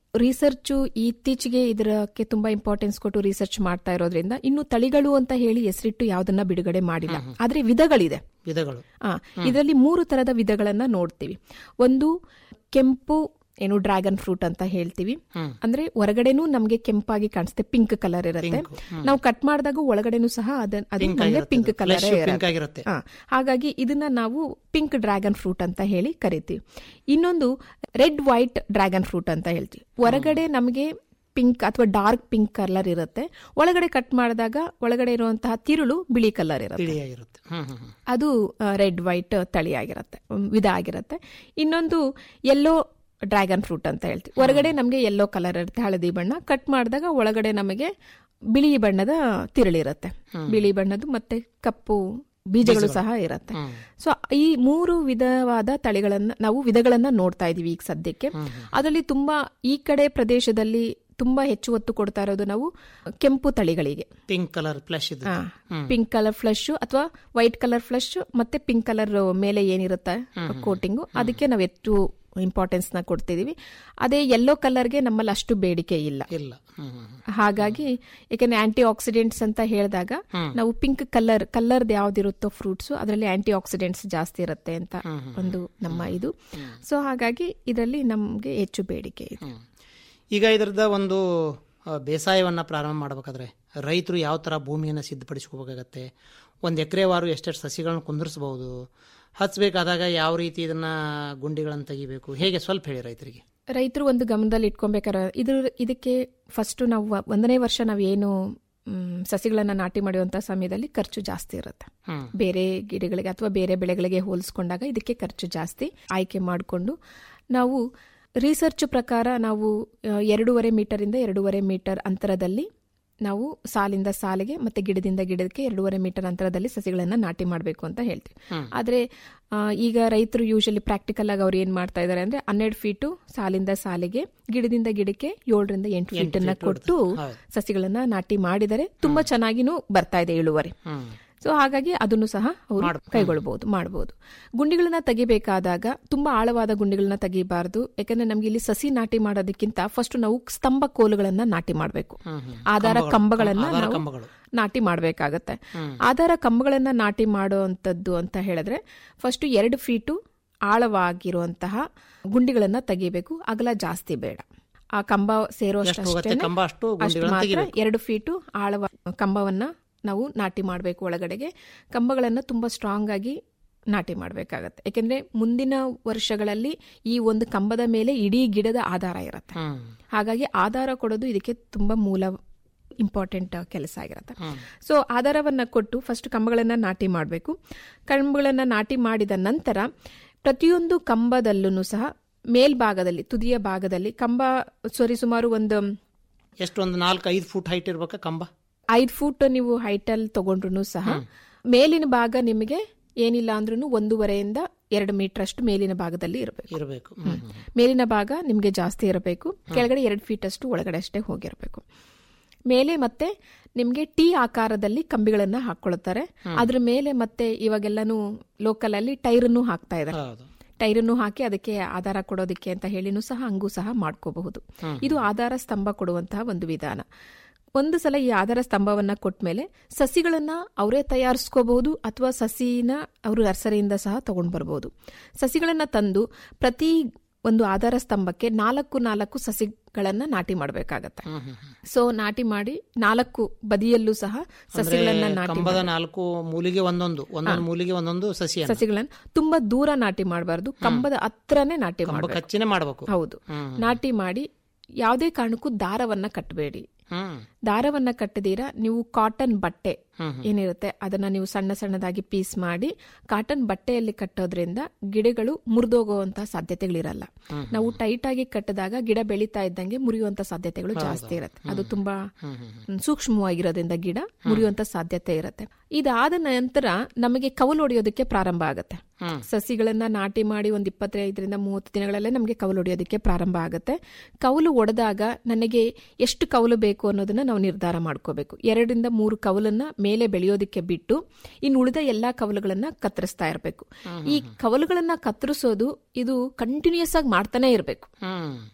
ರಿಸರ್ಚ್ ಇತ್ತೀಚೆಗೆ ಇದಕ್ಕೆ ತುಂಬಾ ಇಂಪಾರ್ಟೆನ್ಸ್ ಕೊಟ್ಟು ರಿಸರ್ಚ್ ಮಾಡ್ತಾ ಇರೋದ್ರಿಂದ ಇನ್ನು ತಳಿಗಳು ಅಂತ ಹೇಳಿ ಹೆಸರಿಟ್ಟು ಯಾವ್ದನ್ನ ಬಿಡುಗಡೆ ಮಾಡಿಲ್ಲ ಆದ್ರೆ ವಿಧಗಳಿದೆ ವಿಧಗಳು ಆ, ಇದರಲ್ಲಿ ಮೂರು ತರದ ವಿಧಗಳನ್ನ ನೋಡ್ತೀವಿ ಒಂದು ಕೆಂಪು ಏನು ಡ್ರ್ಯಾಗನ್ ಫ್ರೂಟ್ ಅಂತ ಹೇಳ್ತೀವಿ ಅಂದ್ರೆ ಹೊರಗಡೆನೂ ನಮ್ಗೆ ಕೆಂಪಾಗಿ ಕಾಣಿಸುತ್ತೆ ಪಿಂಕ್ ಕಲರ್ ಇರುತ್ತೆ ನಾವು ಕಟ್ ಮಾಡಿದಾಗ ಒಳಗಡೆನೂ ಸಹ ಅದನ್ನ ಅದು Pink ನಮ್ಗೆ ಆಗಿರುತ್ತೆ ಪಿಂಕ್ ಅದು. ಕಲರ್ Flesh pink ಆಗಿರುತ್ತೆ. ಹಾಗಾಗಿ ಇದನ್ನ ನಾವು ಪಿಂಕ್ ಡ್ರ್ಯಾಗನ್ ಫ್ರೂಟ್ ಅಂತ ಹೇಳಿ ಕರಿತೀವಿ ಇನ್ನೊಂದು ರೆಡ್ ವೈಟ್ ಡ್ರ್ಯಾಗನ್ ಫ್ರೂಟ್ ಅಂತ ಹೇಳ್ತೀವಿ ಹೊರಗಡೆ ನಮಗೆ ಪಿಂಕ್ ಅಥವಾ ಡಾರ್ಕ್ ಪಿಂಕ್ ಕಲರ್ ಇರುತ್ತೆ ಒಳಗಡೆ ಕಟ್ ಮಾಡಿದಾಗ ಒಳಗಡೆ ಇರುವಂತಹ ತಿರುಳು ಬಿಳಿ ಕಲರ್ ಇರುತ್ತೆ ತಿಳಿಯಾಗಿರುತ್ತೆ ಹ್ಮ್ ಹ್ಮ್ ಹ್ಮ್. ಅದು ರೆಡ್ ವೈಟ್ ತಳಿ ಆಗಿರುತ್ತೆ ಉಮ್, ವಿಧ ಆಗಿರುತ್ತೆ ಇನ್ನೊಂದು ಯೆಲ್ಲೋ ಡ್ರ್ಯಾಗನ್ ಫ್ರೂಟ್ ಅಂತ ಹೇಳ್ತೀವಿ ಹೊರಗಡೆ ನಮಗೆ ಯೆಲ್ಲೋ ಕಲರ್ ಇರುತ್ತೆ ಹಳದಿ ಬಣ್ಣ ಕಟ್ ಮಾಡಿದಾಗ ಒಳಗಡೆ ನಮಗೆ ಬಿಳಿ ಬಣ್ಣದ ತಿರುಳಿರುತ್ತೆ ಬಿಳಿ ಬಣ್ಣದ್ದು ಮತ್ತೆ ಕಪ್ಪು ಬೀಜಗಳು ಸಹ ಇರುತ್ತೆ ಸೊ ಈ ಮೂರು ವಿಧವಾದ ತಳಿಗಳನ್ನ ನಾವು ವಿಧಗಳನ್ನ ನೋಡ್ತಾ ಇದೀವಿ ಈಗ ಸದ್ಯಕ್ಕೆ ಅದರಲ್ಲಿ ತುಂಬಾ ಈ ಕಡೆ ಪ್ರದೇಶದಲ್ಲಿ ತುಂಬಾ ಹೆಚ್ಚು ಒತ್ತು ಕೊಡ್ತಾ ಇರೋದು ನಾವು ಕೆಂಪು ತಳಿಗಳಿಗೆ ಪಿಂಕ್ ಕಲರ್ ಫ್ಲೆಶ್ ಇದೆ ಪಿಂಕ್ ಕಲರ್ ಫ್ಲಶ್ ಅಥವಾ ವೈಟ್ ಕಲರ್ ಫ್ಲಶ್ ಮತ್ತೆ ಪಿಂಕ್ ಕಲರ್ ಮೇಲೆ ಏನಿರುತ್ತೆ ಕೋಟಿಂಗು ಅದಕ್ಕೆ ನಾವು ಹೆಚ್ಚು ಇಂಪಾರ್ಟೆನ್ಸ್ ನ ಕೊಡ್ತಿದೀವಿ ಅದೇ ಯೆಲ್ಲೋ ಕಲರ್ಗೆ ನಮ್ಮಲ್ಲಿ ಅಷ್ಟು ಬೇಡಿಕೆ ಇಲ್ಲ ಇಲ್ಲ ಹ್ಮ್ ಹ್ಮ್ ಹ್ಮ್. ಹಾಗಾಗಿ ಯಾಕಂದ್ರೆ ಆಂಟಿ ಆಕ್ಸಿಡೆಂಟ್ಸ್ ಅಂತ ಹೇಳಿದಾಗ ನಾವು ಪಿಂಕ್ ಕಲರ್ ಕಲರ್ ಯಾವ್ದಿರುತ್ತೋ ಫ್ರೂಟ್ಸ್ ಅದರಲ್ಲಿ ಆಂಟಿ ಆಕ್ಸಿಡೆಂಟ್ಸ್ ಜಾಸ್ತಿ ಇರುತ್ತೆ ಅಂತ ಒಂದು ನಮ್ಮ ಇದು ಸೊ ಹಾಗಾಗಿ ಇದರಲ್ಲಿ ನಮ್ಗೆ ಹೆಚ್ಚು ಬೇಡಿಕೆ ಇದೆ ಈಗ ಇದರದ ಒಂದು ಆ, ಬೇಸಾಯವನ್ನ ಪ್ರಾರಂಭ ಮಾಡಬೇಕಾದ್ರೆ ರೈತರು ಯಾವ ತರ ಭೂಮಿಯನ್ನು ಸಿದ್ಧಪಡಿಸ್ಕೋಬೇಕಾಗತ್ತೆ ಒಂದು ಎಕರೆವಾರು ಎಷ್ಟೆಷ್ಟು ಸಸಿಗಳನ್ನ ಕುಂದಿರಿಸಬಹುದು ಹಚ್ಚಬೇಕಾದಾಗ ಯಾವ ರೀತಿ ಇದನ್ನ ಗುಂಡಿಗಳನ್ನು ತೆಗಿಬೇಕು ಹೇಗೆ ಸ್ವಲ್ಪ ಹೇಳಿ ರೈತರಿಗೆ ರೈತರು ಒಂದು ಗಮನದಲ್ಲಿ ಇಟ್ಕೊಬೇಕಾದ್ರೆ ಇದ್ರ ಇದಕ್ಕೆ ಫಸ್ಟ್ ನಾವು ವ- ಒಂದನೇ ವರ್ಷ ನಾವೇನು ಮ್, ಸಸಿಗಳನ್ನ ನಾಟಿ ಮಾಡುವಂತ ಸಮಯದಲ್ಲಿ ಖರ್ಚು ಜಾಸ್ತಿ ಇರುತ್ತೆ ಹ್ಮ್. ಬೇರೆ ಗಿಡಗಳಿಗೆ ಅಥವಾ ಬೇರೆ ಬೆಳೆಗಳಿಗೆ ಹೋಲಿಸ್ಕೊಂಡಾಗ ಇದಕ್ಕೆ ಖರ್ಚು ಜಾಸ್ತಿ ಆಯ್ಕೆ ಮಾಡಿಕೊಂಡು ನಾವು ರಿಸರ್ಚ್ ಪ್ರಕಾರ ನಾವು ಆ, ಎರಡೂವರೆ ಮೀಟರ್ ಇಂದ ಎರಡೂವರೆ ಮೀಟರ್ ಅಂತರದಲ್ಲಿ ನಾವು ಸಾಲಿಂದ ಸಾಲಿಗೆ ಮತ್ತೆ ಗಿಡದಿಂದ ಗಿಡಕ್ಕೆ ಎರಡೂವರೆ ಮೀಟರ್ ಅಂತರದಲ್ಲಿ ಸಸಿಗಳನ್ನ ನಾಟಿ ಮಾಡಬೇಕು ಅಂತ ಹೇಳ್ತೀವಿ ಆದ್ರೆ ಆ, ಈಗ ರೈತರು ಯೂಶಲಿ ಪ್ರಾಕ್ಟಿಕಲ್ ಆಗಿ ಅವ್ರು ಏನ್ ಮಾಡ್ತಾ ಇದಾರೆ ಅಂದ್ರೆ ಹನ್ನೆರಡು ಫೀಟು ಸಾಲಿಂದ ಸಾಲಿಗೆ ಗಿಡದಿಂದ ಗಿಡಕ್ಕೆ ಏಳರಿಂದ ಎಂಟು ಫೀಟ್ ಅನ್ನ ಕೊಟ್ಟು ಸಸಿಗಳನ್ನ ನಾಟಿ ಮಾಡಿದರೆ ತುಂಬಾ ಚೆನ್ನಾಗಿನೂ ಬರ್ತಾ ಇದೆ ಇಳುವರಿ ಸೊ ಹಾಗಾಗಿ ಅದನ್ನು ಸಹ ಅವರು ಕೈಗೊಳ್ಳಬಹುದು ಮಾಡಬಹುದು ಗುಂಡಿಗಳನ್ನ ತೆಗಿಬೇಕಾದಾಗ ತುಂಬಾ ಆಳವಾದ ಗುಂಡಿಗಳನ್ನ ತೆಗಿಬಾರ್ದು ಯಾಕಂದ್ರೆ ನಮ್ಗೆ ಇಲ್ಲಿ ಸಸಿ ನಾಟಿ ಮಾಡೋದಕ್ಕಿಂತ ಫಸ್ಟ್ ನಾವು ಸ್ತಂಭ ಕೋಲುಗಳನ್ನ ನಾಟಿ ಮಾಡಬೇಕು ಆಧಾರ ಕಂಬಗಳನ್ನ ಆಧಾರ ನಾವು ಕಂಬಗಳು. ನಾಟಿ ಮಾಡಬೇಕಾಗತ್ತೆ ಆಧಾರ ಕಂಬಗಳನ್ನ ನಾಟಿ ಮಾಡುವಂತದ್ದು ಅಂತ ಹೇಳಿದ್ರೆ ಫಸ್ಟ್ ಎರಡು ಫೀಟು ಆಳವಾಗಿರುವಂತಹ ಗುಂಡಿಗಳನ್ನ ತೆಗಿಬೇಕು ಅಗಲ ಜಾಸ್ತಿ ಬೇಡ ಆ ಕಂಬ ಸೇರೋ ಎಷ್ಟು ಹೋಗುತ್ತೆ ಕಂಬ ಅಷ್ಟು ಗುಂಡಿಗಳನ್ನ ಮಾತ್ರ ತೆಗಿಬೇಕು. ಎರಡು ಫೀಟು ಆಳವ ಕಂಬವನ್ನ ನಾವು ನಾಟಿ ಮಾಡಬೇಕು ಒಳಗಡೆಗೆ ಕಂಬಗಳನ್ನ ತುಂಬಾ ಸ್ಟ್ರಾಂಗ್ ಆಗಿ ನಾಟಿ ಮಾಡಬೇಕಾಗತ್ತೆ ಯಾಕೆಂದ್ರೆ ಮುಂದಿನ ವರ್ಷಗಳಲ್ಲಿ ಈ ಒಂದು ಕಂಬದ ಮೇಲೆ ಇಡೀ ಗಿಡದ ಆಧಾರ ಇರುತ್ತೆ ಹಾಗಾಗಿ ಆಧಾರ ಕೊಡೋದು ಇದಕ್ಕೆ ತುಂಬಾ ಮೂಲ ಇಂಪಾರ್ಟೆಂಟ್ ಕೆಲಸ ಆಗಿರುತ್ತೆ ಸೊ ಆಧಾರವನ್ನ ಕೊಟ್ಟು ಫಸ್ಟ್ ಕಂಬಗಳನ್ನ ನಾಟಿ ಮಾಡಬೇಕು ಕಂಬಗಳನ್ನ ನಾಟಿ ಮಾಡಿದ ನಂತರ ಪ್ರತಿಯೊಂದು ಕಂಬದಲ್ಲೂ ಸಹ ಮೇಲ್ಭಾಗದಲ್ಲಿ ತುದಿಯ ಭಾಗದಲ್ಲಿ ಕಂಬ ಸರಿ ಸುಮಾರು ಒಂದು ಎಷ್ಟು ಒಂದು ನಾಲ್ಕು ಐದು ಫುಟ್ ಹೈಟ್ ಇರ್ಬೇಕಾ ಕಂಬ ಐದು ಫೂಟ್ ನೀವು ಹೈಟಲ್ಲಿ ತಗೊಂಡ್ರು ಸಹ ಮೇಲಿನ ಭಾಗ ನಿಮಗೆ ಏನಿಲ್ಲ ಅಂದ್ರೂ ಒಂದೂವರೆಯಿಂದ ಎರಡು ಮೀಟರ್ ಅಷ್ಟು ಮೇಲಿನ ಭಾಗದಲ್ಲಿ ಇರಬೇಕು ಇರಬೇಕು ಮೇಲಿನ ಭಾಗ ನಿಮಗೆ ಜಾಸ್ತಿ ಇರಬೇಕು ಕೆಳಗಡೆ ಎರಡು ಫೀಟ್ ಅಷ್ಟು ಒಳಗಡೆ ಅಷ್ಟೇ ಹೋಗಿರಬೇಕು ಮೇಲೆ ಮತ್ತೆ ನಿಮಗೆ ಟಿ ಆಕಾರದಲ್ಲಿ ಕಂಬಿಗಳನ್ನ ಹಾಕೊಳ್ತಾರೆ ಅದ್ರ ಮೇಲೆ ಮತ್ತೆ ಇವಾಗೆಲ್ಲಾನು ಲೋಕಲ್ ಅಲ್ಲಿ ಟೈರನ್ನು ಹಾಕ್ತಾ ಇದ್ದಾರೆ ಹೌದು ಟೈರನ್ನು ಹಾಕಿ ಅದಕ್ಕೆ ಆಧಾರ ಕೊಡೋದಕ್ಕೆ ಅಂತ ಹೇಳಿನೂ ಸಹ ಹಂಗೂ ಸಹ ಮಾಡ್ಕೋಬಹುದು ಇದು ಆಧಾರ ಸ್ತಂಭ ಕೊಡುವಂತಹ ಒಂದು ವಿಧಾನ ಒಂದು ಸಲ ಈ ಆಧಾರ ಸ್ತಂಭವನ್ನ ಕೊಟ್ಮೇಲೆ ಸಸಿಗಳನ್ನ ಅವರೇ ತಯಾರಿಸ್ಕೋಬಹುದು ಅಥವಾ ಸಸಿನ ಅವರು ನರ್ಸರಿಯಿಂದ ಸಹ ತಗೊಂಡು ಬರ್ಬೋದು ಸಸಿಗಳನ್ನ ತಂದು ಪ್ರತಿ ಒಂದು ಆಧಾರ ಸ್ತಂಭಕ್ಕೆ ನಾಲ್ಕು ನಾಲ್ಕು ಸಸಿಗಳನ್ನ ನಾಟಿ ಮಾಡಬೇಕಾಗತ್ತೆ ಸೊ ನಾಟಿ ಮಾಡಿ ನಾಲ್ಕು ಬದಿಯಲ್ಲೂ ಸಹ ಸಸಿಗಳನ್ನ ನಾಟಿ ಕಂಬದ ನಾಲ್ಕು ಮೂಲಿಗೆ ಒಂದೊಂದು ಒಂದೊಂದು ಮೂಲಿಗೆ ಒಂದೊಂದು ಸಸಿ ಸಸಿಗಳನ್ನ ತುಂಬಾ ದೂರ ನಾಟಿ ಮಾಡಬಾರ್ದು ಕಂಬದ ಹತ್ರನೇ ನಾಟಿ ಕಂಬ ಮಾಡಬೇಕು ಕಚ್ಚಿನೇ ಮಾಡಬೇಕು ಹೌದು ನಾಟಿ ಮಾಡಿ ಯಾವುದೇ ಕಾರಣಕ್ಕೂ ದಾರವನ್ನ ಕಟ್ಟಬೇಡಿ ಹ್ಮ್ ದಾರವನ್ನ ಕಟ್ಟದೀರ ನೀವು ಕಾಟನ್ ಬಟ್ಟೆ ಏನಿರುತ್ತೆ ಅದನ್ನ ನೀವು ಸಣ್ಣ ಸಣ್ಣದಾಗಿ ಪೀಸ್ ಮಾಡಿ ಕಾಟನ್ ಬಟ್ಟೆಯಲ್ಲಿ ಕಟ್ಟೋದ್ರಿಂದ ಗಿಡಗಳು ಮುರಿದೋಗುವಂತಹ ಸಾಧ್ಯತೆಗಳಿರಲ್ಲ ನಾವು ಟೈಟ್ ಆಗಿ ಕಟ್ಟಿದಾಗ ಗಿಡ ಬೆಳೀತಾ ಇದ್ದಂಗೆ ಮುರಿಯುವಂತ ಸಾಧ್ಯತೆಗಳು ಜಾಸ್ತಿ ಇರುತ್ತೆ ಅದು ತುಂಬಾ ಸೂಕ್ಷ್ಮವಾಗಿರೋದ್ರಿಂದ ಗಿಡ ಮುರಿಯುವಂತ ಸಾಧ್ಯತೆ ಇರುತ್ತೆ ಇದಾದ ನಂತರ ನಮಗೆ ಕವಲು ಹೊಡೆಯೋದಕ್ಕೆ ಪ್ರಾರಂಭ ಆಗುತ್ತೆ ಸಸಿಗಳನ್ನ ನಾಟಿ ಮಾಡಿ ಒಂದ್ ಇಪ್ಪತ್ತೈದರಿಂದ ಮೂವತ್ತು ದಿನಗಳಲ್ಲೇ ನಮಗೆ ಕವಲು ಹೊಡೆಯೋದಕ್ಕೆ ಪ್ರಾರಂಭ ಆಗುತ್ತೆ ಕವಲು ಒಡೆದಾಗ ನನಗೆ ಎಷ್ಟು ಕವಲು ಬೇಕು ಅನ್ನೋದನ್ನ ನಾವು ನಿರ್ಧಾರ ಮಾಡ್ಕೋಬೇಕು ಎರಡರಿಂದ ಮೂರು ಕವಲನ್ನ ಮೇಲೆ ಬೆಳೆಯೋದಕ್ಕೆ ಬಿಟ್ಟು ಇನ್ನು ಉಳಿದ ಎಲ್ಲಾ ಕವಲುಗಳನ್ನ ಕತ್ತರಿಸ್ತಾ ಇರಬೇಕು ಈ ಕವಲುಗಳನ್ನ ಕತ್ತರಿಸೋದು ಇದು ಕಂಟಿನ್ಯೂಸ್ ಆಗಿ ಮಾಡ್ತಾನೆ ಇರಬೇಕು ಹ್ಮ್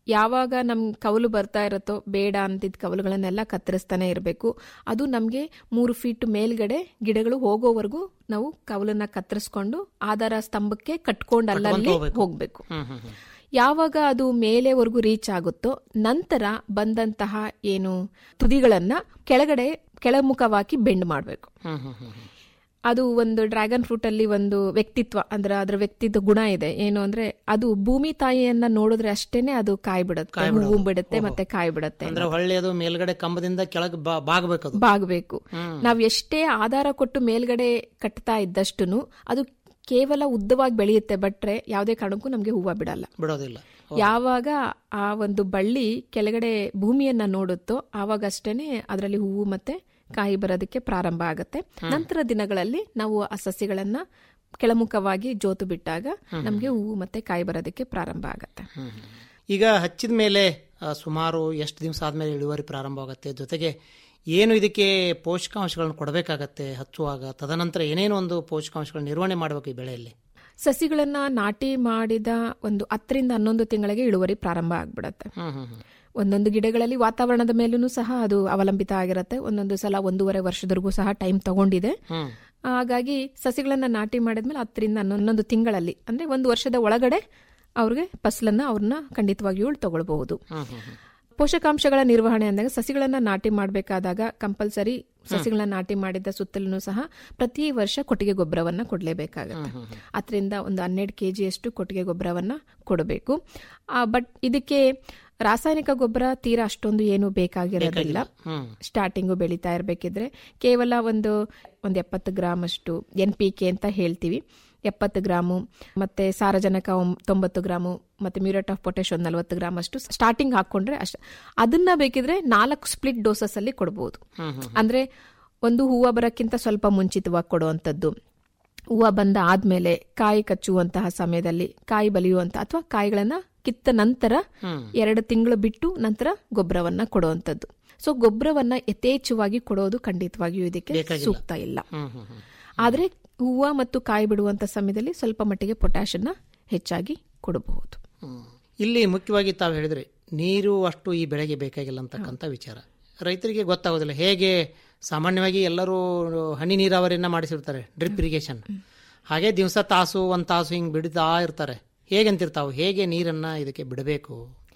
ಯಾವಾಗ ನಮ್ ಕವಲು ಬರ್ತಾ ಇರುತ್ತೋ ಬೇಡ ಅಂತಿದ್ದ ಕವಲುಗಳನ್ನೆಲ್ಲ ಕತ್ತರಿಸ್ತಾನೆ ಇರಬೇಕು ಅದು ನಮಗೆ ಮೂರು ಫೀಟ್ ಮೇಲ್ಗಡೆ ಗಿಡಗಳು ಹೋಗೋವರೆಗೂ ನಾವು ಕವಲನ್ನ ಕತ್ತರಿಸ್ಕೊಂಡು ಆಧಾರ ಸ್ತಂಭಕ್ಕೆ ಕಟ್ಕೊಂಡು ಅಲ್ಲಲ್ಲಿ ಹೋಗ್ಬೇಕು. ಹೋಗ್ಬೇಕು ಹ್ಮ್ ಹ್ಮ್ ಹ್ಮ್. ಯಾವಾಗ ಅದು ಮೇಲೆವರೆಗೂ ರೀಚ್ ಆಗುತ್ತೋ ನಂತರ ಬಂದಂತಹ ಏನು ತುದಿಗಳನ್ನ ಕೆಳಗಡೆ ಕೆಳಮುಖವಾಗಿ ಬೆಂಡ್ ಮಾಡಬೇಕು ಹ್ಮ್ ಹ್ಮ್ ಹ್ಮ್ ಹ್ಮ್. ಅದು ಒಂದು ಡ್ರ್ಯಾಗನ್ ಫ್ರೂಟ್ ಅಲ್ಲಿ ಒಂದು ವ್ಯಕ್ತಿತ್ವ ಅಂದ್ರೆ ಅದರ ವ್ಯಕ್ತಿತ್ವ ಗುಣ ಇದೆ ಏನು ಅಂದ್ರೆ ಅದು ಭೂಮಿ ತಾಯಿಯನ್ನ ನೋಡಿದ್ರೆ ಅಷ್ಟೇನೆ ಅದು ಕಾಯಿ ಬಿಡುತ್ತೆ ಕಾಯಿ ಬಿಡೋದು. ಹೂವು ಬಿಡುತ್ತೆ ಓಹೋ. ಮತ್ತೆ ಕಾಯಿ ಬಿಡುತ್ತೆ ಅಂದ್ರೆ ಹೊಳ್ಳಿ ಅದು ಮೇಲ್ಗಡೆ ಕಂಬದಿಂದ ಕೆಳಗೆ ಬಾಗಬೇಕು ಅದು ಬಾಗಬೇಕು ಹ್ಮ್. ನಾವ್ ಎಷ್ಟೇ ಆಧಾರ ಕೊಟ್ಟು ಮೇಲ್ಗಡೆ ಕಟ್ತಾ ಇದ್ದಷ್ಟುನು ಅದು ಕೇವಲ ಉದ್ದವಾಗಿ ಬೆಳೆಯುತ್ತೆ ಬಟ್ರೆ ಯಾವುದೇ ಕಾರಣಕ್ಕೂ ನಮ್ಗೆ ಹೂವ ಬಿಡಲ್ಲ ಬಿಡೋದಿಲ್ಲ ಯಾವಾಗ ಆ ಒಂದು ಬಳ್ಳಿ ಕೆಳಗಡೆ ಭೂಮಿಯನ್ನ ನೋಡುತ್ತೋ ಆವಾಗ ಅಷ್ಟೇನೆ ಅದರಲ್ಲಿ ಹೂವು ಮತ್ತೆ ಕಾಯಿ ಬರೋದಕ್ಕೆ ಪ್ರಾರಂಭ ಆಗುತ್ತೆ ನಂತರ ದಿನಗಳಲ್ಲಿ ನಾವು ಆ ಸಸ್ಯಗಳನ್ನ ಕೆಳಮುಖವಾಗಿ ಜೋತು ಬಿಟ್ಟಾಗ ನಮ್ಗೆ ಹೂವು ಮತ್ತೆ ಕಾಯಿ ಬರೋದಕ್ಕೆ ಪ್ರಾರಂಭ ಆಗುತ್ತೆ ಹ್ಮ್ ಹ್ಮ್. ಈಗ ಹಚ್ಚಿದ ಮೇಲೆ ಆ, ಸುಮಾರು ಎಷ್ಟು ದಿವಸ ಆದ್ಮೇಲೆ ಇಳುವರಿ ಪ್ರಾರಂಭ ಆಗುತ್ತೆ ಜೊತೆಗೆ ಏನು ಇದಕ್ಕೆ ಪೋಷಕಾಂಶಗಳನ್ನು ಕೊಡಬೇಕಾಗತ್ತೆ ಹಚ್ಚುವಾಗ ತದನಂತರ ಏನೇನೋ ಒಂದು ಪೋಷಕಾಂಶಗಳ ನಿರ್ವಹಣೆ ಮಾಡಬೇಕು ಈ ಬೆಳೆಯಲ್ಲಿ ಸಸಿಗಳನ್ನ ನಾಟಿ ಮಾಡಿದ ಒಂದು ಹತ್ತರಿಂದ ಹನ್ನೊಂದು ತಿಂಗಳಿಗೆ ಇಳುವರಿ ಪ್ರಾರಂಭ ಆಗ್ಬಿಡತ್ತೆ ಹ್ಮ್ ಹ್ಮ್ ಹ್ಮ್. ಒಂದೊಂದು ಗಿಡಗಳಲ್ಲಿ ವಾತಾವರಣದ ಮೇಲೂ ಸಹ ಅದು ಅವಲಂಬಿತ ಆಗಿರುತ್ತೆ ಒಂದೊಂದು ಸಲ ಒಂದೂವರೆ ವರ್ಷದವರೆಗೂ ಸಹ ಟೈಮ್ ತಗೊಂಡಿದೆ ಹ್ಮ್. ಹಾಗಾಗಿ ಸಸಿಗಳನ್ನ ನಾಟಿ ಮಾಡಿದ್ಮೇಲೆ ಹತ್ತರಿಂದ ಹನ್ನೊಂದು ತಿಂಗಳಲ್ಲಿ ಅಂದ್ರೆ ಒಂದು ವರ್ಷದ ಒಳಗಡೆ ಅವ್ರಿಗೆ ಫಸಲನ್ನ ಅವ್ರನ್ನ ಖಂಡಿತವಾಗಿಯೂ ತಗೊಳ್ಬಹುದು ಹ್ಮ್ ಹ್ಮ್ ಹ್ಮ್. ಪೋಷಕಾಂಶಗಳ ನಿರ್ವಹಣೆ ಅಂದಾಗ ಸಸಿಗಳನ್ನ ನಾಟಿ ಮಾಡಬೇಕಾದಾಗ ಕಂಪಲ್ಸರಿ ಸಸಿಗಳನ್ನ ನಾಟಿ ಮಾಡಿದ ಸುತ್ತಲೂ ಸಹ ಪ್ರತಿ ವರ್ಷ ಕೊಟ್ಟಿಗೆ ಗೊಬ್ಬರವನ್ನ ಕೊಡಲೇಬೇಕಾಗತ್ತೆ ಅದರಿಂದ ಒಂದು ಹನ್ನೆರಡು ಕೆಜಿ ಅಷ್ಟು ಕೊಟ್ಟಿಗೆ ಗೊಬ್ಬರವನ್ನ ಕೊಡಬೇಕು ಬಟ್ ಇದಕ್ಕೆ ರಾಸಾಯನಿಕ ಗೊಬ್ಬರ ತೀರಾ ಅಷ್ಟೊಂದು ಏನು ಬೇಕಾಗಿರೋದಿಲ್ಲ ಹ್ಮ್. ಸ್ಟಾರ್ಟಿಂಗು ಬೆಳೀತಾ ಇರಬೇಕಿದ್ರೆ ಕೇವಲ ಒಂದು ಒಂದು ಎಪ್ಪತ್ತು ಗ್ರಾಮ್ ಅಷ್ಟು ಎನ್ ಪಿ ಕೆ ಅಂತ ಹೇಳ್ತೀವಿ ಎಪ್ಪತ್ತು ಗ್ರಾಮು ಮತ್ತೆ ಸಾರಜನಕ ಒಂಬ್- ತೊಂಬತ್ತು ಗ್ರಾಮು ಮತ್ತೆ ಮ್ಯೂರೇಟ್ ಆಫ್ ಪೊಟ್ಯಾಶ್ ಒಂದು ನಲವತ್ತು ಗ್ರಾಮ್ ಅಷ್ಟು ಸ್ಟಾರ್ಟಿಂಗ್ ಹಾಕೊಂಡ್ರೆ ಅಷ್ಟ ಅದನ್ನ ಬೇಕಿದ್ರೆ ನಾಲ್ಕು ಸ್ಪ್ಲಿಟ್ ಡೋಸಸ್ ಅಲ್ಲಿ ಕೊಡಬಹುದು ಹ್ಮ್ ಹ್ಮ್. ಅಂದ್ರೆ ಒಂದು ಹೂವು ಬರೋಕ್ಕಿಂತ ಸ್ವಲ್ಪ ಮುಂಚಿತವಾಗಿ ಕೊಡುವಂಥದ್ದು ಹೂವು ಬಂದ ಆದ್ಮೇಲೆ ಕಾಯಿ ಕಚ್ಚುವಂತಹ ಸಮಯದಲ್ಲಿ ಕಾಯಿ ಬಲಿಯುವಂತ ಅಥವಾ ಕಾಯಿಗಳನ್ನ ಕಿತ್ತ ನಂತರ ಹ್ಮ್. ಎರಡು ತಿಂಗಳು ಬಿಟ್ಟು ನಂತರ ಗೊಬ್ಬರವನ್ನ ಕೊಡುವಂಥದ್ದು ಸೊ ಗೊಬ್ಬರವನ್ನ ಯಥೇಚ್ಛವಾಗಿ ಕೊಡೋದು ಖಂಡಿತವಾಗಿಯೂ ಇದಕ್ಕೆ ಬೇಕಾಗಿಲ್ಲ. ಸೂಕ್ತ ಇಲ್ಲ ಹ್ಮ್ ಹ್ಮ್ ಹ್ಮ್. ಆದ್ರೆ ಹೂವು ಮತ್ತು ಕಾಯಿ ಬಿಡುವಂತ ಸಮಯದಲ್ಲಿ ಸ್ವಲ್ಪ ಮಟ್ಟಿಗೆ ಪೊಟ್ಯಾಷನ್ನ ಹೆಚ್ಚಾಗಿ ಕೊಡಬಹುದು ಹ್ಮ್. ಇಲ್ಲಿ ಮುಖ್ಯವಾಗಿ ತಾವು ಹೇಳಿದ್ರಿ ನೀರು ಅಷ್ಟು ಈ ಬೆಳೆಗೆ ಬೇಕಾಗಿಲ್ಲ ಅಂತಕ್ಕಂಥ ವಿಚಾರ ರೈತರಿಗೆ ಗೊತ್ತಾಗೋದಿಲ್ಲ ಹೇಗೆ ಸಾಮಾನ್ಯವಾಗಿ ಎಲ್ಲರೂ ಹನಿ ನೀರಾವರಿಯನ್ನ ಮಾಡಿಸಿರ್ತಾರೆ ಡ್ರಿಪ್ ಇರಿಗೇಷನ್ ಹಾಗೆ ದಿವಸ ತಾಸು ಒಂದ್ ತಾಸು ಹಿಂಗ್ ಬಿಡ್ತಾ ಇರ್ತಾರೆ ಹೇಗಂತಿರ್ತಾವು ಹೇಗೆ ನೀರನ್ನ ಇದಕ್ಕೆ ಬಿಡಬೇಕು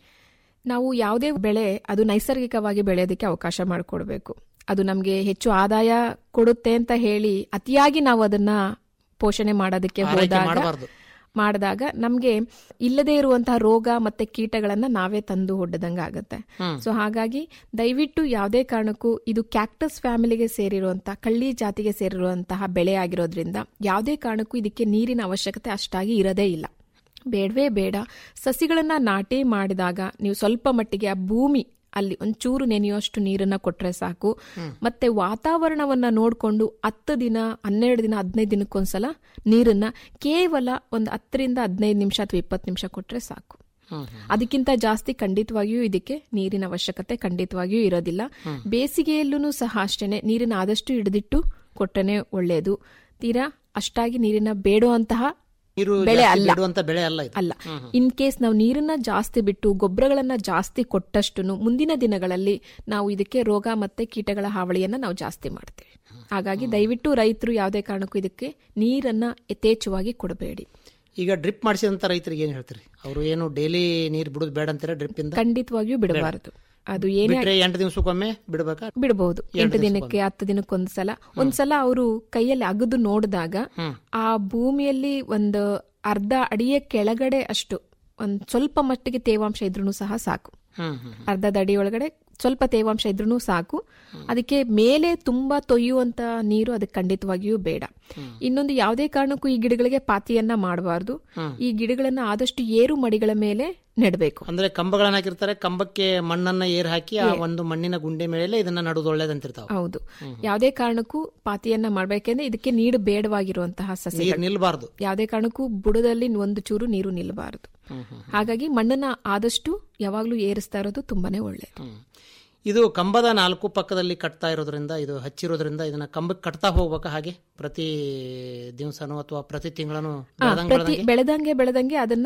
ನಾವು ಯಾವುದೇ ಬೆಳೆ ಅದು ನೈಸರ್ಗಿಕವಾಗಿ ಬೆಳೆಯೋದಕ್ಕೆ ಅವಕಾಶ ಮಾಡಿಕೊಡ್ಬೇಕು ಅದು ನಮಗೆ ಹೆಚ್ಚು ಆದಾಯ ಕೊಡುತ್ತೆ ಅಂತ ಹೇಳಿ ಅತಿಯಾಗಿ ನಾವು ಅದನ್ನ ಪೋಷಣೆ ಮಾಡೋದಕ್ಕೆ ಆರೈಕೆ ಹೋದಾಗ ಮಾಡಬಾರ್ದು ಮಾಡಿದಾಗ ನಮ್ಗೆ ಇಲ್ಲದೇ ಇರುವಂತಹ ರೋಗ ಮತ್ತೆ ಕೀಟಗಳನ್ನ ನಾವೇ ತಂದು ಹೊಡ್ಡದಂಗ ಆಗತ್ತೆ ಹ್ಮ್. ಸೊ ಹಾಗಾಗಿ ದಯವಿಟ್ಟು ಯಾವುದೇ ಕಾರಣಕ್ಕೂ ಇದು ಕ್ಯಾಕ್ಟಸ್ ಫ್ಯಾಮಿಲಿಗೆ ಸೇರಿರುವಂತ ಕಳ್ಳಿ ಜಾತಿಗೆ ಸೇರಿರುವಂತಹ ಬೆಳೆ ಆಗಿರೋದ್ರಿಂದ ಯಾವುದೇ ಕಾರಣಕ್ಕೂ ಇದಕ್ಕೆ ನೀರಿನ ಅವಶ್ಯಕತೆ ಅಷ್ಟಾಗಿ ಇರದೇ ಇಲ್ಲ ಬೇಡವೇ ಬೇಡ ಸಸಿಗಳನ್ನ ನಾಟಿ ಮಾಡಿದಾಗ ನೀವು ಸ್ವಲ್ಪ ಮಟ್ಟಿಗೆ ಆ ಭೂಮಿ ಅಲ್ಲಿ ಒಂಚೂರು ನೆನೆಯುವಷ್ಟು ನೀರನ್ನ ಕೊಟ್ರೆ ಸಾಕು ಮತ್ತೆ ವಾತಾವರಣವನ್ನ ನೋಡಿಕೊಂಡು ಹತ್ತು ದಿನ ಹನ್ನೆರಡು ದಿನ ಹದಿನೈದು ದಿನಕ್ಕೊಂದ್ಸಲ ನೀರನ್ನ ಕೇವಲ ಒಂದು ಹತ್ತರಿಂದ ಹದಿನೈದು ನಿಮಿಷ ಅಥವಾ ಇಪ್ಪತ್ತು ನಿಮಿಷ ಕೊಟ್ರೆ ಸಾಕು ಹ್ಮ್ ಅದಕ್ಕಿಂತ ಜಾಸ್ತಿ ಖಂಡಿತವಾಗಿಯೂ ಇದಕ್ಕೆ ನೀರಿನ ಅವಶ್ಯಕತೆ ಖಂಡಿತವಾಗಿಯೂ ಇರೋದಿಲ್ಲ ಬೇಸಿಗೆಯಲ್ಲೂ ಸಹ ಅಷ್ಟೇನೆ ನೀರಿನ ಆದಷ್ಟು ಹಿಡಿದಿಟ್ಟು ಕೊಟ್ಟನೆ ಒಳ್ಳೆಯದು ತೀರಾ ಅಷ್ಟಾಗಿ ನೀರಿನ ಬೇಡುವಂತಹ ನೀರು ಬೆಳೆ ಜಾಸ್ತಿ ಅಲ್ಲ ಬಿಡುವಂತ ಬೆಳೆ ಅಲ್ಲ ಇದು ಅಲ್ಲ ಇನ್ ಕೇಸ್ ನಾವು ನೀರನ್ನ ಜಾಸ್ತಿ ಬಿಟ್ಟು ಗೊಬ್ಬರಗಳನ್ನ ಜಾಸ್ತಿ ಕೊಟ್ಟಷ್ಟು ಮುಂದಿನ ದಿನಗಳಲ್ಲಿ ನಾವು ಇದಕ್ಕೆ ರೋಗ ಮತ್ತೆ ಕೀಟಗಳ ಹಾವಳಿಯನ್ನ ನಾವು ಜಾಸ್ತಿ ಮಾಡ್ತೇವೆ ಹಾಗಾಗಿ ದಯವಿಟ್ಟು ರೈತರು ಯಾವುದೇ ಕಾರಣಕ್ಕೂ ಇದಕ್ಕೆ ನೀರನ್ನ ಯಥೇಚ್ಛವಾಗಿ ಕೊಡಬೇಡಿ ಈಗ ಡ್ರಿಪ್ ಮಾಡಿಸಿದಂತ ರೈತರಿಗೆ ಏನ್ ಹೇಳ್ತೀರಿ ಅವರು ಏನು ಡೈಲಿ ನೀರು ಬಿಡುದು ಬೇಡ ಅಂತೀರಾ ಡ್ರಿಪ್ ಇಂದ ಖಂಡಿತವಾಗಿಯೂ ಬಿಡಬಾರದು ಅದು ಏನೇ ಬಿಟ್ರೆ ಎಂಟು ದಿವಸಕ್ಕೊಮ್ಮೆ ಬಿಡ್ಬೇಕಾ ಬಿಡಬಹುದು ಎಂಟು ದಿನಕ್ಕೆ ಹತ್ತು ದಿನಕ್ಕೆ ಒಂದ್ಸಲ ಒಂದ್ಸಲ ಅವರು ಕೈಯಲ್ಲಿ ಅಗದು ನೋಡಿದಾಗ ಆ ಭೂಮಿಯಲ್ಲಿ ಒಂದು ಅರ್ಧ ಅಡಿಯ ಕೆಳಗಡೆ ಅಷ್ಟು ಒಂದ್ ಸ್ವಲ್ಪ ಮಟ್ಟಿಗೆ ತೇವಾಂಶ ಇದ್ರೂ ಸಹ ಸಾಕು ಹ್ಮ್ ಹ್ಮ್ ಅರ್ಧದ ಅಡಿ ಒಳಗಡೆ ಸ್ವಲ್ಪ ತೇವಾಂಶ ಇದ್ರೂ ಸಾಕು ಅದಕ್ಕೆ ಮೇಲೆ ತುಂಬಾ ತೊಯ್ಯುವಂತ ನೀರು ಅದಕ್ಕೆ ಖಂಡಿತವಾಗಿಯೂ ಬೇಡ ಇನ್ನೊಂದು ಯಾವುದೇ ಕಾರಣಕ್ಕೂ ಈ ಗಿಡಗಳಿಗೆ ಪಾತಿಯನ್ನ ಮಾಡಬಾರ್ದು ಈ ಗಿಡಗಳನ್ನ ಆದಷ್ಟು ಏರು ಮಡಿಗಳ ಮೇಲೆ ನೆಡಬೇಕು ಅಂದ್ರೆ ಕಂಬಗಳನ್ನ ಹಾಕಿರ್ತಾರೆ ಕಂಬಕ್ಕೆ ಮಣ್ಣನ್ನ ಏರ್ ಹಾಕಿ ಆ ಒಂದು ಮಣ್ಣಿನ ಗುಂಡೆ ಮೇಲೆ ಇದನ್ನ ನಡುದು ಒಳ್ಳೇದಂತಿರ್ತಾವ ಹೌದು ಯಾವುದೇ ಕಾರಣಕ್ಕೂ ಪಾತಿಯನ್ನ ಮಾಡ್ಬೇಕೆಂದ್ರೆ ಇದಕ್ಕೆ ನೀರು ಬೇಡವಾಗಿರುವಂತಹ ನೀರ್ ಸಸ್ಯಗಳು ನಿಲ್ಬಾರ್ದು ಯಾವುದೇ ಕಾರಣಕ್ಕೂ ಬುಡದಲ್ಲಿ ಒಂದು ಚೂರು ನೀರು ನಿಲ್ಲಬಾರದು ಹಾಗಾಗಿ ಮಣ್ಣನ್ನ ಆದಷ್ಟು ಯಾವಾಗ್ಲೂ ಏರಿಸ್ತಾ ಇರೋದು ತುಂಬಾನೇ ಒಳ್ಳೆಯದು ಹ್ಮ್. ಇದು ಕಂಬದ ನಾಲ್ಕು ಪಕ್ಕದಲ್ಲಿ ಕಟ್ತಾ ಇರೋದ್ರಿಂದ ಇದು ಹಚ್ಚಿರೋದ್ರಿಂದ ಇದನ್ನ ಕಂಬಕ್ಕೆ ಕಟ್ತಾ ಹೋಗ್ಬೇಕಾ ಹಾಗೆ ಪ್ರತಿ ದಿವಸನೂ ಅಥವಾ ಪ್ರತಿ ತಿಂಗಳನು ಆ, ಪ್ರತಿ ಬೆಳೆದಂಗೆ ಬೆಳೆದಂಗೆ ಅದನ್ನ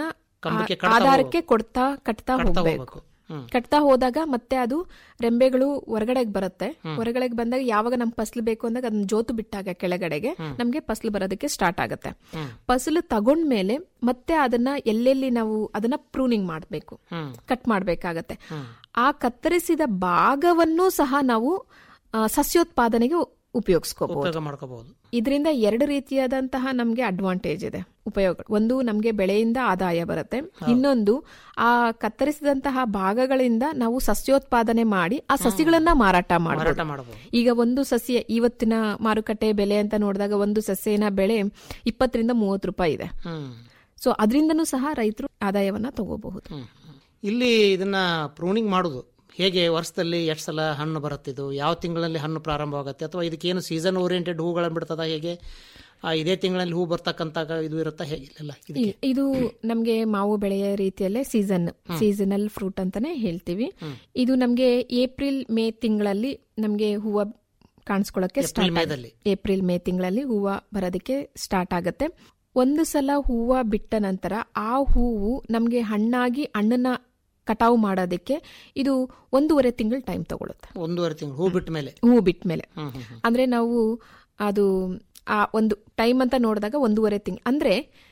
ಕಂಬಕ್ಕೆ ಆ- ಕಟ್ತಾ ಆಧಾರಕ್ಕೆ ಕೊಡ್ತಾ ಕಟ್ತಾ ಕಟ್ತಾ ಹೋಗ್ಬೇಕು ಹೋಗ್ಬೇಕು. ಹ್ಮ್. ಕಟ್ತಾ ಹೋದಾಗ ಮತ್ತೆ ಅದು ರೆಂಬೆಗಳು ಹೊರಗಡೆಗೆ ಬರುತ್ತೆ ಹೊರಗಡೆಗೆ ಬಂದಾಗ ಯಾವಾಗ ನಮ್ ಫಸಲು ಬೇಕು ಅಂದಾಗ ಅದನ್ನ ಜೋತು ಬಿಟ್ಟಾಗ ಕೆಳಗಡೆಗೆ ನಮ್ಗೆ ಫಸಲು ಬರೋದಕ್ಕೆ ಸ್ಟಾರ್ಟ್ ಆಗುತ್ತೆ ಫಸಲು ತಗೊಂಡ್ಮೇಲೆ ಮತ್ತೆ ಅದನ್ನ ಎಲ್ಲೆಲ್ಲಿ ನಾವು ಅದನ್ನ ಪ್ರೂನಿಂಗ್ ಮಾಡಬೇಕು ಹ್ಮ್. ಕಟ್ ಮಾಡ್ಬೇಕಾಗತ್ತೆ ಆ ಕತ್ತರಿಸಿದ ಭಾಗವನ್ನು ಸಹ ನಾವು ಆ, ಸಸ್ಯೋತ್ಪಾದನೆಗೆ ಉಪಯೋಗಿಸ್ಕೋಬಹುದು ಉಪಯೋಗ ಮಾಡ್ಕೋಬಹುದು ಇದರಿಂದ ಎರಡು ರೀತಿಯಾದಂತಹ ನಮಗೆ ಅಡ್ವಾಂಟೇಜ್ ಇದೆ ಉಪಯೋಗ ಒಂದು ನಮಗೆ ಬೆಳೆಯಿಂದ ಆದಾಯ ಬರುತ್ತೆ ಇನ್ನೊಂದು ಆ ಕತ್ತರಿಸಿದಂತಹ ಭಾಗಗಳಿಂದ ನಾವು ಸಸ್ಯೋತ್ಪಾದನೆ ಮಾಡಿ ಆ ಸಸಿಗಳನ್ನ ಮಾರಾಟ ಮಾರಾಟ ಮಾಡಬಹುದು ಮಾಡಬಹುದು ಈಗ ಒಂದು ಸಸ್ಯ ಇವತ್ತಿನ ಮಾರುಕಟ್ಟೆ ಬೆಲೆ ಅಂತ ನೋಡಿದಾಗ ಒಂದು ಸಸ್ಯನ ಬೆಲೆ ಇಪ್ಪತ್ತರಿಂದ ಮೂವತ್ತು ರೂಪಾಯಿ ಇದೆ ಹ್ಮ್ ಸೊ ಅದರಿಂದನೂ ಸಹ ರೈತರು ಆದಾಯವನ್ನ ತಗೋಬಹುದು ಹ್ಮ್. ಇಲ್ಲಿ ಇದನ್ನ ಪ್ರೂನಿಂಗ್ ಮಾಡುದು ಹೇಗೆ ವರ್ಷದಲ್ಲಿ ಎಷ್ಟು ಸಲ ಹಣ್ಣು ಬರುತ್ತಿದ್ದು ಯಾವ ತಿಂಗಳಲ್ಲಿ ಹಣ್ಣು ಪ್ರಾರಂಭವಾಗುತ್ತೆ ಅಥವಾ ಇದಕ್ಕೇನು ಸೀಸನ್ ಓರಿಯೆಂಟೆಡ್ ಹೂಗಳನ್ನು ಬಿಡ್ತದ ಹೇಗೆ ಆ, ಇದೇ ತಿಂಗಳಲ್ಲಿ ಹೂ ಬರ್ತಕ್ಕಂತ ಇದು ಇರುತ್ತಾ ಹೇಗೆ ಇಲ್ಲ ಇದಕ್ಕೆ ಇ- ಇದು ನಮ್ಗೆ ಮಾವು ಬೆಳೆಯ ರೀತಿಯಲ್ಲೇ ಸೀಸನ್ ಸೀಸನಲ್ ಫ್ರೂಟ್ ಅಂತಾನೆ ಹೇಳ್ತೀವಿ ಇದು ನಮ್ಗೆ ಏಪ್ರಿಲ್ ಮೇ ತಿಂಗಳಲ್ಲಿ ನಮ್ಗೆ ಹೂವ ಕಾಣಿಸ್ಕೊಳ್ಳಕ್ಕೆ ಸ್ಟಾರ್ಟ್ ಮೇದಲ್ಲಿ. ಏಪ್ರಿಲ್ ಮೇ ತಿಂಗಳಲ್ಲಿ ಹೂವ ಬರೋದಕ್ಕೆ ಸ್ಟಾರ್ಟ್ ಆಗುತ್ತೆ ಒಂದು ಸಲ ಹೂವ ಬಿಟ್ಟ ನಂತರ ಆ ಹೂವು ನಮ್ಗೆ ಹಣ್ಣಾಗಿ ಹಣ್ಣನ್ನ ಕಟಾವು ಮಾಡೋದಕ್ಕೆ ಇದು ಒಂದೂವರೆ ತಿಂಗಳು ಟೈಮ್ ತಗೊಳುತ್ತೆ ಒಂದೂವರೆ ತಿಂಗಳು ಹೂ ಬಿಟ್ಟ ಮೇಲೆ ಹೂ ಬಿಟ್ಟ ಮೇಲೆ ಹ್ಮ್ ಹ್ಮ್ ಹ್ಮ್. ಅಂದ್ರೆ ನಾವು ಅದು ಆ ಒಂದು ಟೈಮ್ ಅಂತ ನೋಡಿದಾಗ ಒಂದೂವರೆ ತಿಂಗಳು ಅಂದ್ರೆ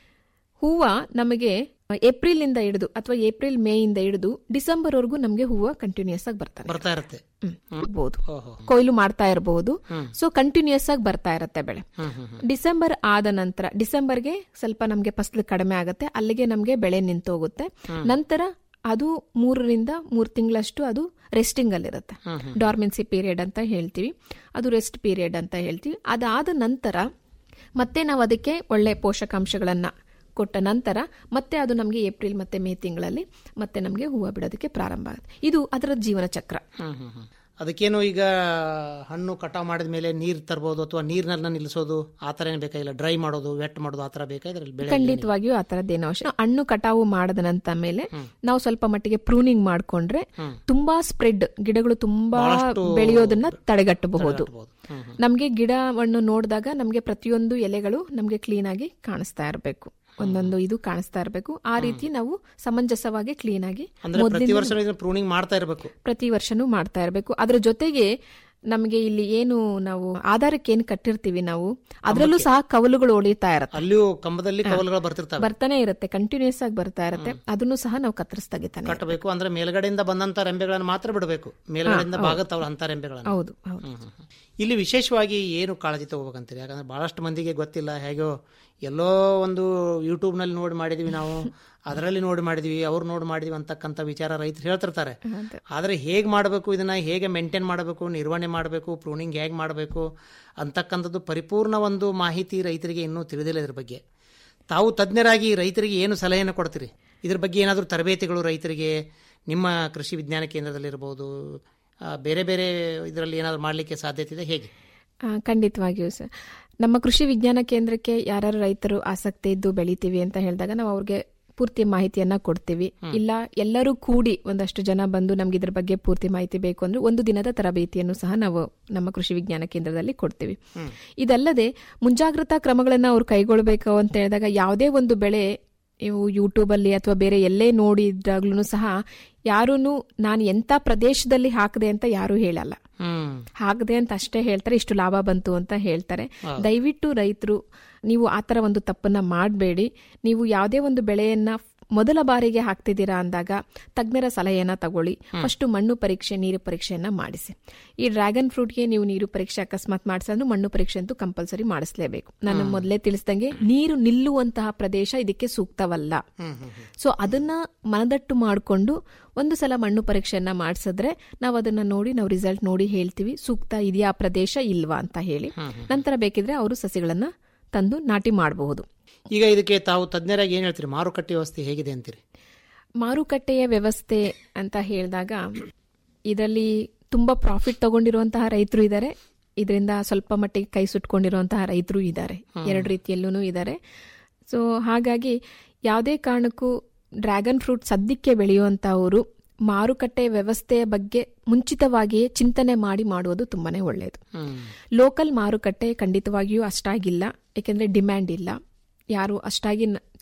ಹೂವ ನಮಗೆ ಏಪ್ರಿಲ್ ಇಂದ ಹಿಡಿದು ಅಥವಾ ಏಪ್ರಿಲ್ ಮೇ ಇಂದ ಹಿಡಿದು ಡಿಸೆಂಬರ್ ವರೆಗೂ ನಮಗೆ ಹೂವ ಕಂಟಿನ್ಯೂಸ್ ಆಗಿ ಬರ್ತಾರೆ ಬರ್ತಾ ಇರುತ್ತೆ ಇರ್ಬೋದು ಓಹೋ ಕೊಯ್ಲು ಮಾಡ್ತಾ ಇರಬಹುದು ಸೊ ಕಂಟಿನ್ಯೂಸ್ ಆಗಿ ಬರ್ತಾ ಇರುತ್ತೆ ಬೆಳೆ ಹ್ಮ್ ಹ್ಮ್ ಹ್ಮ್. ಡಿಸೆಂಬರ್ ಆದ ನಂತರ ಡಿಸೆಂಬರ್ಗೆ ಸ್ವಲ್ಪ ನಮಗೆ ಫಸಲು ಕಡಿಮೆ ಆಗುತ್ತೆ ಅಲ್ಲಿಗೆ ನಮಗೆ ಬೆಳೆ ನಿಂತೋಗುತ್ತೆ ನಂತರ ಅದು ಮೂರರಿಂದ ಮೂರು ತಿಂಗಳಷ್ಟು ಅದು ರೆಸ್ಟಿಂಗ್ ಅಲ್ಲಿರುತ್ತೆ ಡಾರ್ಮೆನ್ಸಿ ಪೀರಿಯಡ್ ಅಂತ ಹೇಳ್ತೀವಿ ಅದು ರೆಸ್ಟ್ ಪೀರಿಯಡ್ ಅಂತ ಹೇಳ್ತೀವಿ ಅದಾದ ನಂತರ ಮತ್ತೆ ನಾವು ಅದಕ್ಕೆ ಒಳ್ಳೆ ಪೋಷಕಾಂಶಗಳನ್ನ ಕೊಟ್ಟ ನಂತರ ಮತ್ತೆ ಅದು ನಮಗೆ ಏಪ್ರಿಲ್ ಮತ್ತೆ ಮೇ ತಿಂಗಳಲ್ಲಿ ಮತ್ತೆ ನಮಗೆ ಹೂವು ಬಿಡೋದಕ್ಕೆ ಪ್ರಾರಂಭ ಆಗುತ್ತೆ ಇದು ಅದರ ಜೀವನ ಚಕ್ರ ಹ್ಮ್ ಹ್ಮ್ ಹ್ಮ್. ಅದಕ್ಕೇನು ಈಗ ಹಣ್ಣು ಕಟಾವ್ ಮಾಡಿದ ಮೇಲೆ ನೀರ್ ತರಬಹುದು ಅಥವಾ ನೀರ್ನೆಲ್ಲ ನಿಲ್ಲಿಸೋದು ಆ ತರ ಏನ್ ಬೇಕಾಗಿಲ್ಲ ಡ್ರೈ ಮಾಡೋದು ವೆಟ್ ಮಾಡೋದು ಆ ತರ ಬೇಕಾ ಇದ್ರಲ್ಲಿ ಬೆಳೆ ಖಂಡಿತವಾಗಿಯೂ ಆ ತರದ್ದೇನೋ ಅವಶ್ಯ ಹಣ್ಣು ಕಟಾವು ಮಾಡದ ನಂತರ ಮೇಲೆ ನಾವು ಸ್ವಲ್ಪ ಮಟ್ಟಿಗೆ ಪ್ರೂನಿಂಗ್ ಮಾಡ್ಕೊಂಡ್ರೆ ತುಂಬಾ ಸ್ಪ್ರೆಡ್ ಗಿಡಗಳು ತುಂಬಾ ಬೆಳೆಯೋದನ್ನ ತಡೆಗಟ್ಟಬಹುದು ನಮ್ಗೆ ಗಿಡವನ್ನು ನೋಡಿದಾಗ ನಮ್ಗೆ ಪ್ರತಿಯೊಂದು ಎಲೆಗಳು ನಮ್ಗೆ ಕ್ಲೀನ್ ಆಗಿ ಕಾಣಿಸ್ತಾ ಇರಬೇಕು ಒಂದೊಂದು ಇದು ಕಾಣಿಸ್ತಾ ಇರಬೇಕು ಆ ರೀತಿ ನಾವು ಸಮಂಜಸವಾಗಿ ಕ್ಲೀನ್ ಆಗಿ ಅಂದ್ರೆ ಪ್ರತಿ ಮೊದ್ಲಿಂದ- ವರ್ಷ ಇದನ್ನ ಪ್ರೂನಿಂಗ್ ಮಾಡ್ತಾ ಇರಬೇಕು ಪ್ರತಿ ವರ್ಷನೂ ಮಾಡ್ತಾ ಇರಬೇಕು ಅದ್ರ ಜೊತೆಗೆ ನಮಗೆ ಇಲ್ಲಿ ಏನು ನಾವು ಆಧಾರಕ್ಕೆ ಏನು ಕಟ್ಟಿರ್ತೀವಿ ನಾವು ಅದರಲ್ಲೂ ಸಹ ಕವಲುಗಳು ಹೊಳಿತಾ ಇರತ್ತೆ ಅಲ್ಲಿಯೂ ಕಂಬದಲ್ಲಿ ಕವಲುಗಳು ಬರ್ತಿರ್ತವೆ ಬರ್ತಾನೆ ಇರುತ್ತೆ ಕಂಟಿನ್ಯೂಸ್ ಆಗಿ ಬರ್ತಾ ಇರುತ್ತೆ ಅದನ್ನು ಸಹ ನಾವು ಕತ್ತರಿಸ್ ತೆಗಿತಾನೆ ಕಟ್ಟಬೇಕು ಅಂದ್ರೆ ಮೇಲ್ಗಡೆಯಿಂದ ಬಂದಂತ ರೆಂಬೆಗಳನ್ನು ಮಾತ್ರ ಬಿಡಬೇಕು ಮೇಲ್ಗಡೆಯಿಂದ ಭಾಗತ್ತವ್ರ ಅಂತ ರೆಂಬೆಗಳನ್ನು ಹೌದು ಹೌದು ಹ್ಮ್, ಹ್ಮ್, ಹ್ಮ್. ಇಲ್ಲಿ ವಿಶೇಷವಾಗಿ ಏನು ಕಾಳಜಿ ತಗೋಬೇಕಂತೀರಿ ಯಾಕಂದ್ರೆ ಬಹಳಷ್ಟು ಮಂದಿಗೆ ಗೊತ್ತಿಲ್ಲ ಹೇಗೋ ಎಲ್ಲೋ ಒಂದು ಯೂಟ್ಯೂಬ್ ನಲ್ಲಿ ನೋಡಿ ಮಾಡಿದೀವಿ ನಾವು ಅದರಲ್ಲಿ ನೋಡಿ ಮಾಡಿದೀವಿ ಅವ್ರು ನೋಡಿ ಮಾಡಿದೀವಿ ಅಂತಕ್ಕಂಥ ವಿಚಾರ ರೈತರು ಹೇಳ್ತಿರ್ತಾರೆ ಆದ್ರೆ ಹೇಗೆ ಮಾಡಬೇಕು ಇದನ್ನ ಹೇಗೆ ಮೇಂಟೈನ್ ಮಾಡಬೇಕು ನಿರ್ವಹಣೆ ಮಾಡಬೇಕು ಪ್ರೂನಿಂಗ್ ಹೇಗೆ ಮಾಡಬೇಕು ಅಂತಕ್ಕಂಥದ್ದು ಪರಿಪೂರ್ಣ ಒಂದು ಮಾಹಿತಿ ರೈತರಿಗೆ ಇನ್ನೂ ತಿಳಿದಿಲ್ಲ ಇದ್ರ ಬಗ್ಗೆ ತಾವು ತಜ್ಞರಾಗಿ ರೈತರಿಗೆ ಏನು ಸಲಹೆಯನ್ನು ಕೊಡ್ತೀರಿ ಇದ್ರ ಬಗ್ಗೆ ಏನಾದರೂ ತರಬೇತಿಗಳು ರೈತರಿಗೆ ನಿಮ್ಮ ಕೃಷಿ ವಿಜ್ಞಾನ ಕೇಂದ್ರದಲ್ಲಿರ್ಬೋದು ಆ, ಬೇರೆ ಬೇರೆ ಇದರಲ್ಲಿ ಏನಾದರೂ ಮಾಡಲಿಕ್ಕೆ ಸಾಧ್ಯತೆ ಇದೆ ಹೇಗೆ ಆ, ಖಂಡಿತವಾಗಿಯೂ ಸರ್ ನಮ್ಮ ಕೃಷಿ ವಿಜ್ಞಾನ ಕೇಂದ್ರಕ್ಕೆ ಯಾರು ರೈತರು ಆಸಕ್ತಿ ಇದ್ದು ಬೆಳಿತೀವಿ ಅಂತ ಹೇಳಿದಾಗ ನಾವು ಅವ್ರಿಗೆ ಪೂರ್ತಿ ಮಾಹಿತಿಯನ್ನ ಕೊಡ್ತೀವಿ ಇಲ್ಲ ಎಲ್ಲರೂ ಕೂಡಿ ಒಂದಷ್ಟು ಜನ ಬಂದು ನಮ್ಗೆ ಇದ್ರ ಬಗ್ಗೆ ಪೂರ್ತಿ ಮಾಹಿತಿ ಬೇಕು ಅಂದ್ರೆ ಒಂದು ದಿನದ ತರಬೇತಿಯನ್ನು ಸಹ ನಾವು ನಮ್ಮ ಕೃಷಿ ವಿಜ್ಞಾನ ಕೇಂದ್ರದಲ್ಲಿ ಕೊಡ್ತೀವಿ ಇದಲ್ಲದೆ ಮುಂಜಾಗ್ರತಾ ಕ್ರಮಗಳನ್ನ ಅವ್ರು ಕೈಗೊಳ್ಳಬೇಕು ಅಂತ ಹೇಳಿದಾಗ ಯಾವುದೇ ಒಂದು ಬೆಳೆ ನೀವು ಯೂಟ್ಯೂಬ್ ಅಲ್ಲಿ ಅಥವಾ ಬೇರೆ ಎಲ್ಲೇ ನೋಡಿದಾಗ್ಲೂ ಸಹ ಯಾರೂ ನಾನು ಎಂತ ಪ್ರದೇಶದಲ್ಲಿ ಹಾಕದೆ ಅಂತ ಯಾರು ಹೇಳಲ್ಲ ಹ್ಮ್ ಹಾಕದೆ ಅಂತ ಅಷ್ಟೇ ಹೇಳ್ತಾರೆ ಇಷ್ಟು ಲಾಭ ಬಂತು ಅಂತ ಹೇಳ್ತಾರೆ ದಯವಿಟ್ಟು ರೈತರು ನೀವು ಆ ಥರ ಒಂದು ತಪ್ಪನ್ನ ಮಾಡಬೇಡಿ ನೀವು ಯಾವುದೇ ಒಂದು ಬೆಳೆಯನ್ನ ಮೊದಲ ಬಾರಿಗೆ ಹಾಕ್ತಿದ್ದೀರಾ ಅಂದಾಗ ತಜ್ಞರ ಸಲಹೆಯನ್ನ ತಗೊಳ್ಳಿ ಫಸ್ಟ್ ಮಣ್ಣು ಪರೀಕ್ಷೆ ನೀರು ಪರೀಕ್ಷೆಯನ್ನ ಮಾಡಿಸಿ ಈ ಡ್ರ್ಯಾಗನ್ ಫ್ರೂಟ್ಗೆ ನೀವು ನೀರು ಪರೀಕ್ಷೆ ಅಕಸ್ಮಾತ್ ಮಾಡಿಸಿದ್ರೆ ಮಣ್ಣು ಪರೀಕ್ಷೆ ಅಂತೂ ಕಂಪಲ್ಸರಿ ಮಾಡಿಸ್ಲೇಬೇಕು ನಾನು ಮೊದಲೇ ತಿಳಿಸ್ದಂಗೆ ನೀರು ನಿಲ್ಲುವಂತಹ ಪ್ರದೇಶ ಇದಕ್ಕೆ ಸೂಕ್ತವಲ್ಲ ಸೊ ಅದನ್ನ ಮನದಟ್ಟು ಮಾಡಿಕೊಂಡು ಒಂದು ಸಲ ಮಣ್ಣು ಪರೀಕ್ಷೆಯನ್ನ ಮಾಡಿಸಿದ್ರೆ ನಾವು ಅದನ್ನ ನೋಡಿ ನಾವು ರಿಸಲ್ಟ್ ನೋಡಿ ಹೇಳ್ತೀವಿ ಸೂಕ್ತ ಇದೆಯಾ ಆ ಪ್ರದೇಶ ಇಲ್ವಾ ಅಂತ ಹೇಳಿ ನಂತರ ಬೇಕಿದ್ರೆ ಅವರು ಸಸಿಗಳನ್ನ ತಂದು ನಾಟಿ ಮಾಡಬಹುದು ಈಗ ಇದಕ್ಕೆ ತಾವು ತಜ್ಞರಾಗಿ ಏನ್ ಹೇಳ್ತೀರಿ ಮಾರುಕಟ್ಟೆ ವ್ಯವಸ್ಥೆ ಹೇಗಿದೆ ಅಂತೀರಿ ಮಾರುಕಟ್ಟೆಯ ವ್ಯವಸ್ಥೆ ಅಂತ ಹೇಳಿದಾಗ ಇದರಲ್ಲಿ ತುಂಬಾ ಪ್ರಾಫಿಟ್ ತಗೊಂಡಿರುವಂತಹ ರೈತರು ಇದ್ದಾರೆ ಇದರಿಂದ ಸ್ವಲ್ಪ ಮಟ್ಟಿಗೆ ಕೈ ಸುಟ್ಕೊಂಡಿರುವಂತಹ ರೈತರು ಇದ್ದಾರೆ ಎರಡು ರೀತಿಯಲ್ಲೂ ಇದ್ದಾರೆ ಸೊ ಹಾಗಾಗಿ ಯಾವುದೇ ಕಾರಣಕ್ಕೂ ಡ್ರ್ಯಾಗನ್ ಫ್ರೂಟ್ ಸದ್ಯಕ್ಕೆ ಬೆಳೆಯುವಂತಹವರು ಮಾರುಕಟ್ಟೆ ವ್ಯವಸ್ಥೆಯ ಬಗ್ಗೆ ಮುಂಚಿತವಾಗಿಯೇ ಚಿಂತನೆ ಮಾಡಿ ಮಾಡುವುದು ತುಂಬಾನೇ ಒಳ್ಳೆಯದು ಲೋಕಲ್ ಮಾರುಕಟ್ಟೆ ಖಂಡಿತವಾಗಿಯೂ ಅಷ್ಟಾಗಿಲ್ಲ ಏಕೆಂದ್ರೆ ಡಿಮ್ಯಾಂಡ್ ಇಲ್ಲ ಯಾರು ಅಷ್ಟಾಗಿ ನ-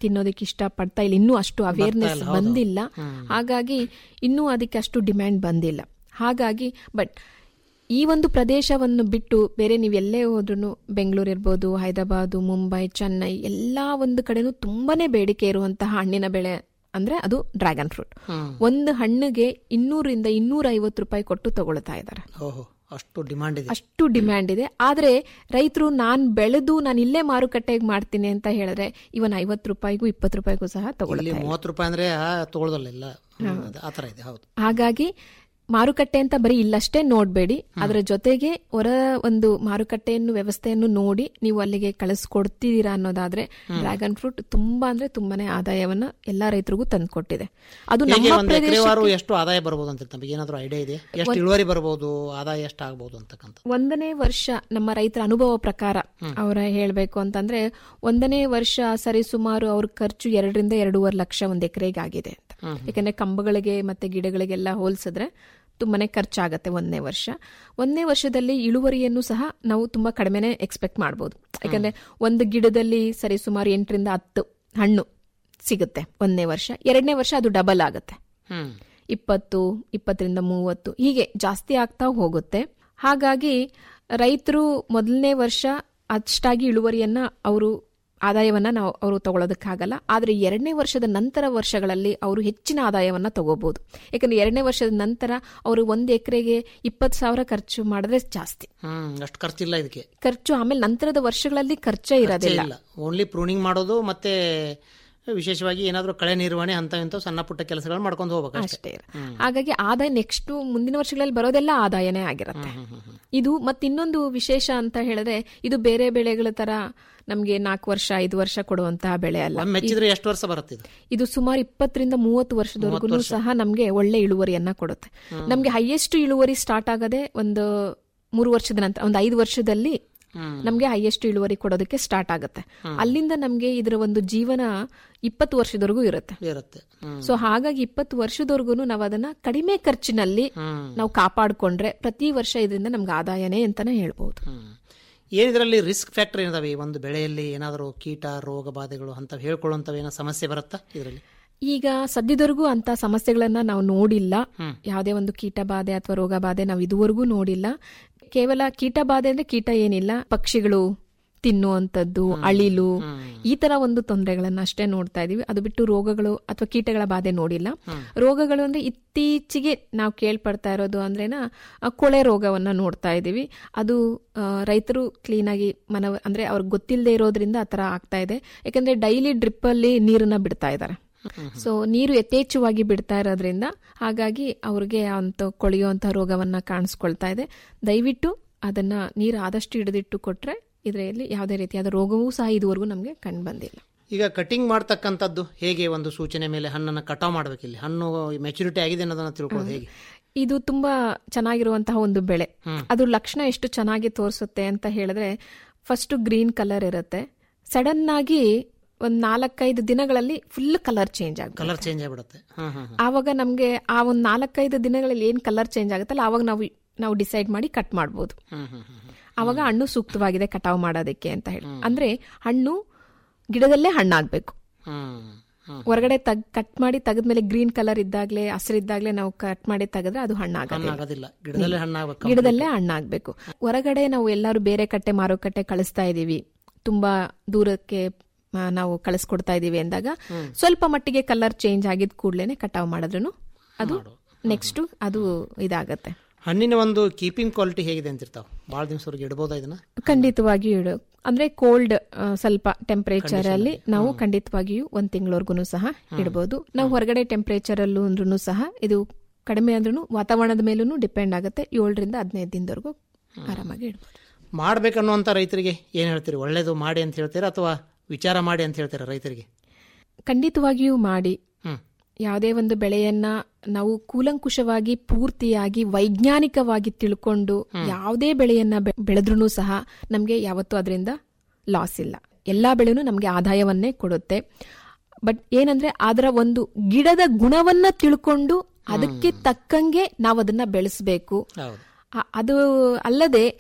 ತಿನ್ನೋದಕ್ಕೆ ಇಷ್ಟ ಪಡ್ತಾ ಇಲ್ಲ ಇನ್ನೂ ಅಷ್ಟು ಅವೇರ್ನೆಸ್ ಇಲ್ಲ, ಹೌದು. ಬಂದಿಲ್ಲ ಹ್ಮ್. ಹಾಗಾಗಿ ಇನ್ನೂ ಅದಕ್ಕೆ ಅಷ್ಟು ಡಿಮ್ಯಾಂಡ್ ಬಂದಿಲ್ಲ ಹಾಗಾಗಿ ಬಟ್ ಈ ಒಂದು ಪ್ರದೇಶವನ್ನು ಬಿಟ್ಟು ಬೇರೆ ನೀವು ಎಲ್ಲೇ ಹೋದ್ರೂ ಬೆಂಗಳೂರು ಇರ್ಬೋದು ಹೈದರಾಬಾದು ಮುಂಬೈ ಚೆನ್ನೈ ಎಲ್ಲ ಒಂದು ಕಡೆನೂ ತುಂಬಾನೇ ಬೇಡಿಕೆ ಇರುವಂತಹ ಹಣ್ಣಿನ ಬೆಳೆ ಅಂದ್ರೆ ಅದು ಡ್ರ್ಯಾಗನ್ ಫ್ರೂಟ್ ಹ್ಮ್. ಒಂದು ಹಣ್ಣಿಗೆ ಇನ್ನೂರಿಂದ ಇನ್ನೂರ ಐವತ್ತು ರೂಪಾಯಿ ಕೊಟ್ಟು ತಗೊಳ್ತಾ ಇದ್ದಾರೆ ಓಹೋ ಅಷ್ಟು ಡಿಮಾಂಡ್ ಇದೆ ಅಷ್ಟು ಡಿಮ್ಯಾಂಡ್ ಇದೆ ಆದ್ರೆ ರೈತರು ನಾನ್ ಬೆಳೆದು ನಾನು ಇಲ್ಲೇ ಮಾರುಕಟ್ಟೆಗೆ ಮಾಡ್ತೀನಿ ಅಂತ ಹೇಳಿದ್ರೆ ಇವನ್ ಐವತ್ತು ರೂಪಾಯಿಗೂ ಇಪ್ಪತ್ತು ರೂಪಾಯಿಗೂ ಸಹ ಇಲ್ಲಿ ತಗೊಳ್ತಾರೆ ಮೂವತ್ತು ರೂಪಾಯಿ ಅಂದ್ರೆ ಆ, ತಗೊಳ್ಳೋದಲ್ಲ ಇಲ್ಲ ಹ್ಮ್, ಅದು ಆ ಥರ ಇದೆ ಹೌದು ಹಾಗಾಗಿ ಮಾರುಕಟ್ಟೆ ಅಂತ ಬರೀ ಇಲ್ಲಷ್ಟೇ ನೋಡಬೇಡಿ ಅದರ ಜೊತೆಗೆ ಹೊರ ಒಂದು ಮಾರುಕಟ್ಟೆಯನ್ನು ವ್ಯವಸ್ಥೆಯನ್ನು ನೋಡಿ ನೀವು ಅಲ್ಲಿಗೆ ಕಳಿಸ್ಕೊಡ್ತಿದ್ದೀರಾ ಅನ್ನೋದಾದ್ರೆ ಡ್ರ್ಯಾಗನ್ ಫ್ರೂಟ್ ತುಂಬಾ ಅಂದ್ರೆ ತುಂಬಾನೇ ಆದಾಯವನ್ನ ಎಲ್ಲಾ ರೈತರಿಗೂ ತಂದ್ಕೊಟ್ಟಿದೆ ಅದು ಹೇಗೆ ನಮ್ಮ ಒಂದು ಎಕರೆವಾರು ಪ್ರದೇಶಕ್ಕೆ ಎಷ್ಟು ಆದಾಯ ಬರ್ಬೋದು ಅಂತ ನಮಗೆ ಏನಾದರೂ ಐಡಿಯಾ ಇದೆ ಎಷ್ಟು ಇಳುವರಿ ಬರ್ಬೋದು ಆದಾಯ ಎಷ್ಟು ಆಗ್ಬೋದು ಅಂತಕ್ಕಂಥ ಒಂದನೇ ವರ್ಷ ನಮ್ಮ ರೈತರ ಅನುಭವ ಪ್ರಕಾರ ಅವರ ಹೇಳಬೇಕು ಅಂತಂದ್ರೆ ಒಂದನೇ ವರ್ಷ ಸರಿಸುಮಾರು ಅವ್ರ ಖರ್ಚು ಎರಡರಿಂದ ಎರಡೂವರೆ ಲಕ್ಷ ಒಂದ್ ಎಕರೆಗೆ ಆಗಿದೆ ಅಂತ ಯಾಕಂದ್ರೆ ಕಂಬಗಳಿಗೆ ಮತ್ತೆ ಗಿಡಗಳಿಗೆಲ್ಲ ಹೋಲಿಸಿದ್ರೆ ತುಂಬಾನೇ ಖರ್ಚಾಗತ್ತೆ ಒಂದನೇ ವರ್ಷ ಒಂದನೇ ವರ್ಷದಲ್ಲಿ ಇಳುವರಿಯನ್ನು ಸಹ ನಾವು ತುಂಬಾ ಕಡಿಮೆನೆ ಎಕ್ಸ್ಪೆಕ್ಟ್ ಮಾಡ್ಬೋದು ಯಾಕಂದ್ರೆ ಒಂದು ಗಿಡದಲ್ಲಿ ಸರಿಸುಮಾರು ಎಂಟರಿಂದ ಹತ್ತು ಹಣ್ಣು ಸಿಗುತ್ತೆ ಒಂದನೇ ವರ್ಷ ಎರಡನೇ ವರ್ಷ ಅದು ಡಬಲ್ ಆಗುತ್ತೆ ಹ್ಮ್ ಇಪ್ಪತ್ತು ಇಪ್ಪತ್ತರಿಂದ ಮೂವತ್ತು ಹೀಗೆ ಜಾಸ್ತಿ ಆಗ್ತಾ ಹೋಗುತ್ತೆ ಹಾಗಾಗಿ ರೈತರು ಮೊದಲನೇ ವರ್ಷ ಅಷ್ಟಾಗಿ ಇಳುವರಿಯನ್ನ ಅವರು ಆದಾಯವನ್ನ ನಾವು ಅವರು ತಗೊಳ್ಳೋದಕ್ಕಾಗಲ್ಲ ಆದರೆ ಎರಡನೇ ವರ್ಷದ ನಂತರ ವರ್ಷಗಳಲ್ಲಿ ಅವರು ಹೆಚ್ಚಿನ ಆದಾಯವನ್ನ ತಗೋಬಹುದು ಯಾಕಂದ್ರೆ ಎರಡನೇ ವರ್ಷದ ನಂತರ ಅವರು ಒಂದು ಎಕರೆಗೆ ಇಪ್ಪತ್ತು ಸಾವಿರ ಖರ್ಚು ಮಾಡಿದ್ರೆ ಜಾಸ್ತಿ ಹ್ಮ್ ಅಷ್ಟು ಖರ್ಚಿಲ್ಲ ಇದಕ್ಕೆ ಖರ್ಚು ಆಮೇಲೆ ನಂತರದ ವರ್ಷಗಳಲ್ಲಿ ಖರ್ಚೇ ಇರೋದಿಲ್ಲ ಇಲ್ಲ ಓನ್ಲಿ ಪ್ರೂನಿಂಗ್ ಮಾಡೋದು ಮತ್ತೆ ವಿಶೇಷವಾಗಿ ಏನಾದರೂ ಕಳೆ ನಿರ್ವಹಣೆ ಅಂತ ಇಂಥ ಸಣ್ಣ ಪುಟ್ಟ ಕೆಲಸಗಳು ಮಾಡ್ಕೊಂಡು ಹೋಗ್ಬೇಕು ಅಷ್ಟೇ ಅಷ್ಟೇ ಹಾಗಾಗಿ ಆದಾಯ ನೆಕ್ಸ್ಟ್ ಮುಂದಿನ ವರ್ಷಗಳಲ್ಲಿ ಬರೋದೆಲ್ಲ ಆದಾಯನೇ ಆಗಿರುತ್ತೆ ಇದು ಮತ್ತಿನ್ನೊಂದು ವಿಶೇಷ ಅಂತ ಹೇಳಿದ್ರೆ ಇದು ಬೇರೆ ಬೆಳೆಗಳ ತರ ನಮ್ಗೆ ನಾಲ್ಕು ವರ್ಷ ಐದು ವರ್ಷ ಕೊಡುವಂತಹ ಬೆಳೆ ಅಲ್ಲ ಒಮ್ಮೆ ಮೆಚ್ಚಿದ್ರೆ ಎಷ್ಟು ವರ್ಷ ಬರುತ್ತೆ ಇದು ಇದು ಸುಮಾರು ಇಪ್ಪತ್ತರಿಂದ ಮೂವತ್ತು ವರ್ಷದವರೆಗೂ ಸಹ ನಮ್ಗೆ ಒಳ್ಳೆ ಇಳುವರಿಯನ್ನ ಕೊಡುತ್ತೆ ನಮ್ಗೆ ಹೈಯೆಸ್ಟ್ ಇಳುವರಿ ಸ್ಟಾರ್ಟ್ ಆಗದೆ ಒಂದು ಮೂರು ವರ್ಷದ ನಂತರ ಒಂದು ಐದು ವರ್ಷದಲ್ಲಿ ನಮ್ಗೆ ಹೈಯೆಸ್ಟ್ ಇಳುವರಿ ಕೊಡೋದಕ್ಕೆ ಸ್ಟಾರ್ಟ್ ಆಗುತ್ತೆ ಅಲ್ಲಿಂದ ನಮ್ಗೆ ಇದರ ಒಂದು ಜೀವನ ಇಪ್ಪತ್ತು ವರ್ಷದವರೆಗೂ ಇರುತ್ತೆ ಇರುತ್ತೆ ಹ್ಮ್ ಸೊ ಹಾಗಾಗಿ ಇಪ್ಪತ್ತು ವರ್ಷದವರೆಗೂ ನಾವು ಅದನ್ನ ಕಡಿಮೆ ಖರ್ಚಿನಲ್ಲಿ ನಾವು ಕಾಪಾಡಿಕೊಂಡ್ರೆ ಪ್ರತಿ ವರ್ಷ ಇದರಿಂದ ನಮ್ಗೆ ಆದಾಯನೇ ಅಂತಾನೆ ಹೇಳ್ಬಹುದು ಹ್ಮ್. ಏನಿದ್ರಲ್ಲಿ ರಿಸ್ಕ್ ಫ್ಯಾಕ್ಟರ್ ಏನಿದಾವೆ ಈ ಒಂದು ಬೆಳೆಯಲ್ಲಿ ಏನಾದರೂ ಕೀಟ ರೋಗ ಬಾಧೆಗಳು ಅಂತ ಹೇಳ್ಕೊಳ್ಳುವಂಥವು ಏನೋ ಸಮಸ್ಯೆ ಬರುತ್ತಾ ಇದರಲ್ಲಿ ಈಗ ಸದ್ಯದವರೆಗೂ ಅಂತ ಸಮಸ್ಯೆಗಳನ್ನ ನಾವು ನೋಡಿಲ್ಲ ಯಾವುದೇ ಒಂದು ಕೀಟ ಬಾಧೆ ಅಥವಾ ರೋಗ ಬಾಧೆ ನಾವು ಇದುವರೆಗೂ ನೋಡಿಲ್ಲ ಕೇವಲ ಕೀಟ ಬಾಧೆ ಅಂದ್ರೆ ಕೀಟ ಏನಿಲ್ಲ ಪಕ್ಷಿಗಳು ತಿನ್ನುವಂಥದ್ದು ಅಳಿಲು ಈ ತರ ಒಂದು ತೊಂದರೆಗಳನ್ನ ಅಷ್ಟೇ ನೋಡ್ತಾ ಇದೀವಿ ಅದು ಬಿಟ್ಟು ರೋಗಗಳು ಅಥವಾ ಕೀಟಗಳ ಬಾಧೆ ನೋಡಿಲ್ಲ ರೋಗಗಳು ಅಂದ್ರೆ ಇತ್ತೀಚೆಗೆ ನಾವು ಕೇಳ್ಪಡ್ತಾ ಇರೋದು ಅಂದ್ರೇನ ಆ, ಕೊಳೆ ರೋಗವನ್ನ ನೋಡ್ತಾ ಇದೀವಿ ಅದು ಆ, ರೈತರು ಕ್ಲೀನಾಗಿ ಮನವ ಅಂದ್ರೆ ಅವ್ರಿಗೆ ಗೊತ್ತಿಲ್ಲದೆ ಇರೋದ್ರಿಂದ ಆ ತರ ಆಗ್ತಾ ಇದೆ ಯಾಕಂದ್ರೆ ಡೈಲಿ ಡ್ರಿಪ್ ಅಲ್ಲಿ ನೀರನ್ನ ಬಿಡ್ತಾ ಇದ್ದಾರೆ ಸೊ ನೀರು ಯಥೇಚ್ಛವಾಗಿ ಬಿಡ್ತಾ ಇರೋದ್ರಿಂದ ಹಾಗಾಗಿ ಅವ್ರಿಗೆ ಅಂತ ಕೊಳೆಯುವಂತಹ ರೋಗವನ್ನ ಕಾಣಿಸ್ಕೊಳ್ತಾ ಇದೆ ದಯವಿಟ್ಟು ಅದನ್ನ ನೀರು ಆದಷ್ಟು ಹಿಡಿದಿಟ್ಟು ಕೊಟ್ರೆ ಇದರಲ್ಲಿ ಯಾವುದೇ ರೀತಿಯಾದ ರೋಗವೂ ಸಹ ಇದುವರೆಗೂ ನಮಗೆ ಕಂಡು ಬಂದಿಲ್ಲ ಈಗ ಕಟಿಂಗ್ ಮಾಡ್ತಕ್ಕಂಥದ್ದು ಹೇಗೆ ಒಂದು ಸೂಚನೆ ಮೇಲೆ ಹಣ್ಣನ್ನು ಕಟಾವ್ ಮಾಡ್ಬೇಕು ಇಲ್ಲಿ ಹಣ್ಣು ಮೆಚುರಿಟಿ ಆಗಿದೆ ಅನ್ನೋದನ್ನ ತಿಳ್ಕೊಳ್ಳೋದು ಹೇಗೆ ಇದು ತುಂಬಾ ಚೆನ್ನಾಗಿರುವಂತಹ ಒಂದು ಬೆಳೆ ಅದು ಲಕ್ಷಣ ಎಷ್ಟು ಚೆನ್ನಾಗಿ ತೋರಿಸುತ್ತೆ ಅಂತ ಹೇಳಿದ್ರೆ ಫಸ್ಟ್ ಗ್ರೀನ್ ಕಲರ್ ಇರುತ್ತೆ ಸಡನ್ ಆಗಿ ಒಂದ್ ನಾಲ್ಕೈದು ದಿನಗಳಲ್ಲಿ ಫುಲ್ ಕಲರ್ ಚೇಂಜ್ ಆಗುತ್ತೆ ಕಲರ್ ಚೇಂಜ್ ಆಗಿಬಿಡುತ್ತೆ ಹ್ಮ್ ಹ್ಮ್ ಹ್ಮ್. ಆವಾಗ ನಮ್ಗೆ ಆ ಒಂದ್ ನಾಲ್ಕೈದು ದಿನಗಳಲ್ಲಿ ಏನ್ ಕಲರ್ ಚೇಂಜ್ ಆಗುತ್ತಲ್ಲ ಆವಾಗ ನಾವು ನಾವು ಡಿಸೈಡ್ ಮಾಡಿ ಕಟ್ ಮಾಡ್ಬೋದು ಹ್ಮ್ ಹ್ಮ್ ಹ್ಮ್ ಹ್ಮ್. ಆವಾಗ ಹಣ್ಣು ಸೂಕ್ತವಾಗಿದೆ ಕಟಾವು ಮಾಡೋದಕ್ಕೆ ಅಂತ ಹೇಳಿ ಅಂದ್ರೆ ಹಣ್ಣು ಗಿಡದಲ್ಲೇ ಹಣ್ಣಾಗ್ಬೇಕು ಹ್ಮ್ ಹ್ಮ್. ಹೊರಗಡೆ ತಗ್ ಕಟ್ ಮಾಡಿ ತೆಗೆದ್ಮೇಲೆ ಗ್ರೀನ್ ಕಲರ್ ಇದ್ದಾಗ್ಲೇ ಹಸಿರಿದ್ದಾಗ್ಲೇ ನಾವು ಕಟ್ ಮಾಡಿ ತೆಗೆದ್ರೆ ಅದು ಹಣ್ಣಾಗಲ್ಲ ಹಣ್ಣಾಗೋದಿಲ್ಲ ಗಿಡದಲ್ಲೇ ಹಣ್ಣಾಗಬೇಕು ಗಿಡದಲ್ಲೇ ಹಣ್ಣಾಗ್ಬೇಕು ಹೊರಗಡೆ ನಾವು ಎಲ್ಲರೂ ಬೇರೆ ಕಟ್ಟೆ ಮಾರುಕಟ್ಟೆ ಕಳಿಸ್ತಾ ಇದೀವಿ ತುಂಬಾ ದೂರಕ್ಕೆ ಆ, ನಾವು ಕಳಿಸ್ಕೊಡ್ತಾ ಇದೀವಿ ಅಂದಾಗ ಸ್ವಲ್ಪ ಮಟ್ಟಿಗೆ ಕಲರ್ ಚೇಂಜ್ ಆಗಿದ್ ಕೂಡ್ಲೇನೆ ಕಟಾವ್ ಮಾಡಿದ್ರು ಅದು ನೆಕ್ಸ್ಟ್ ಅದು ಇದಾಗತ್ತೆ ಹಣ್ಣಿನ ಒಂದು ಕೀಪಿಂಗ್ ಕ್ವಾಲಿಟಿ ಹೇಗಿದೆ ಅಂತಿರ್ತಾವ ಭಾಳ ದಿವಸವರೆಗೆ ಇಡ್ಬೋದಾ ಇದನ್ನ ಖಂಡಿತವಾಗಿಯೂ ಇಡು ಅಂದ್ರೆ ಕೋಲ್ಡ್ ಸ್ವಲ್ಪ ಟೆಂಪರೇಚರ್ ಅಲ್ಲಿ ನಾವು ಖಂಡಿತವಾಗಿಯೂ ಒಂದ್ ತಿಂಗಳವರೆಗೂ ಸಹ ಇಡಬಹುದು ನಾವು ಹೊರಗಡೆ ಟೆಂಪರೇಚರ್ ಅಲ್ಲೂ ಅಂದ್ರೂ ಸಹ ಇದು ಕಡಿಮೆ ಅಂದ್ರೂ ವಾತಾವರಣದ ಮೇಲೂ ಡಿಪೆಂಡ್ ಆಗುತ್ತೆ ಏಳರಿಂದ ಹದಿನೈದು ದಿನದವರೆಗೂ ಆರಾಮಾಗಿ ಇಡಬಹುದು ಮಾಡ್ಬೇಕನ್ನುವಂಥ ರೈತರಿಗೆ ಏನು ಹೇಳ್ತೀರಿ ಒಳ್ಳೇದು ಮಾಡಿ ಅಂತ ಹೇಳ್ತೀರಾ ಅಥವಾ ವಿಚಾರ ಮಾಡಿ ಅಂತ ಹೇಳ್ತೀರಾ ರೈತರಿಗೆ ಖಂಡಿತವಾಗಿಯೂ ಮಾಡಿ ಹ್ಮ್. ಯಾವುದೇ ಒಂದು ಬೆಳೆಯನ್ನ ನಾವು ಕೂಲಂಕುಷವಾಗಿ ಪೂರ್ತಿಯಾಗಿ ವೈಜ್ಞಾನಿಕವಾಗಿ ತಿಳ್ಕೊಂಡು ಯಾವುದೇ ಬೆಳೆಯನ್ನ ಬೆಳೆದ್ರೂ ಸಹ ನಮಗೆ ಯಾವತ್ತೂ ಅದರಿಂದ ಲಾಸ್ ಇಲ್ಲ ಎಲ್ಲಾ ಬೆಳೆನೂ ನಮಗೆ ಆದಾಯವನ್ನೇ ಕೊಡುತ್ತೆ ಬಟ್ ಏನಂದ್ರೆ ಅದರ ಒಂದು ಗಿಡದ ಗುಣವನ್ನ ತಿಳ್ಕೊಂಡು ಅದಕ್ಕೆ ತಕ್ಕಂಗೆ ನಾವು ಅದನ್ನ ಬೆಳೆಸಬೇಕು ಹೌದು ಆ- ಅದು ಅಲ್ಲದೆ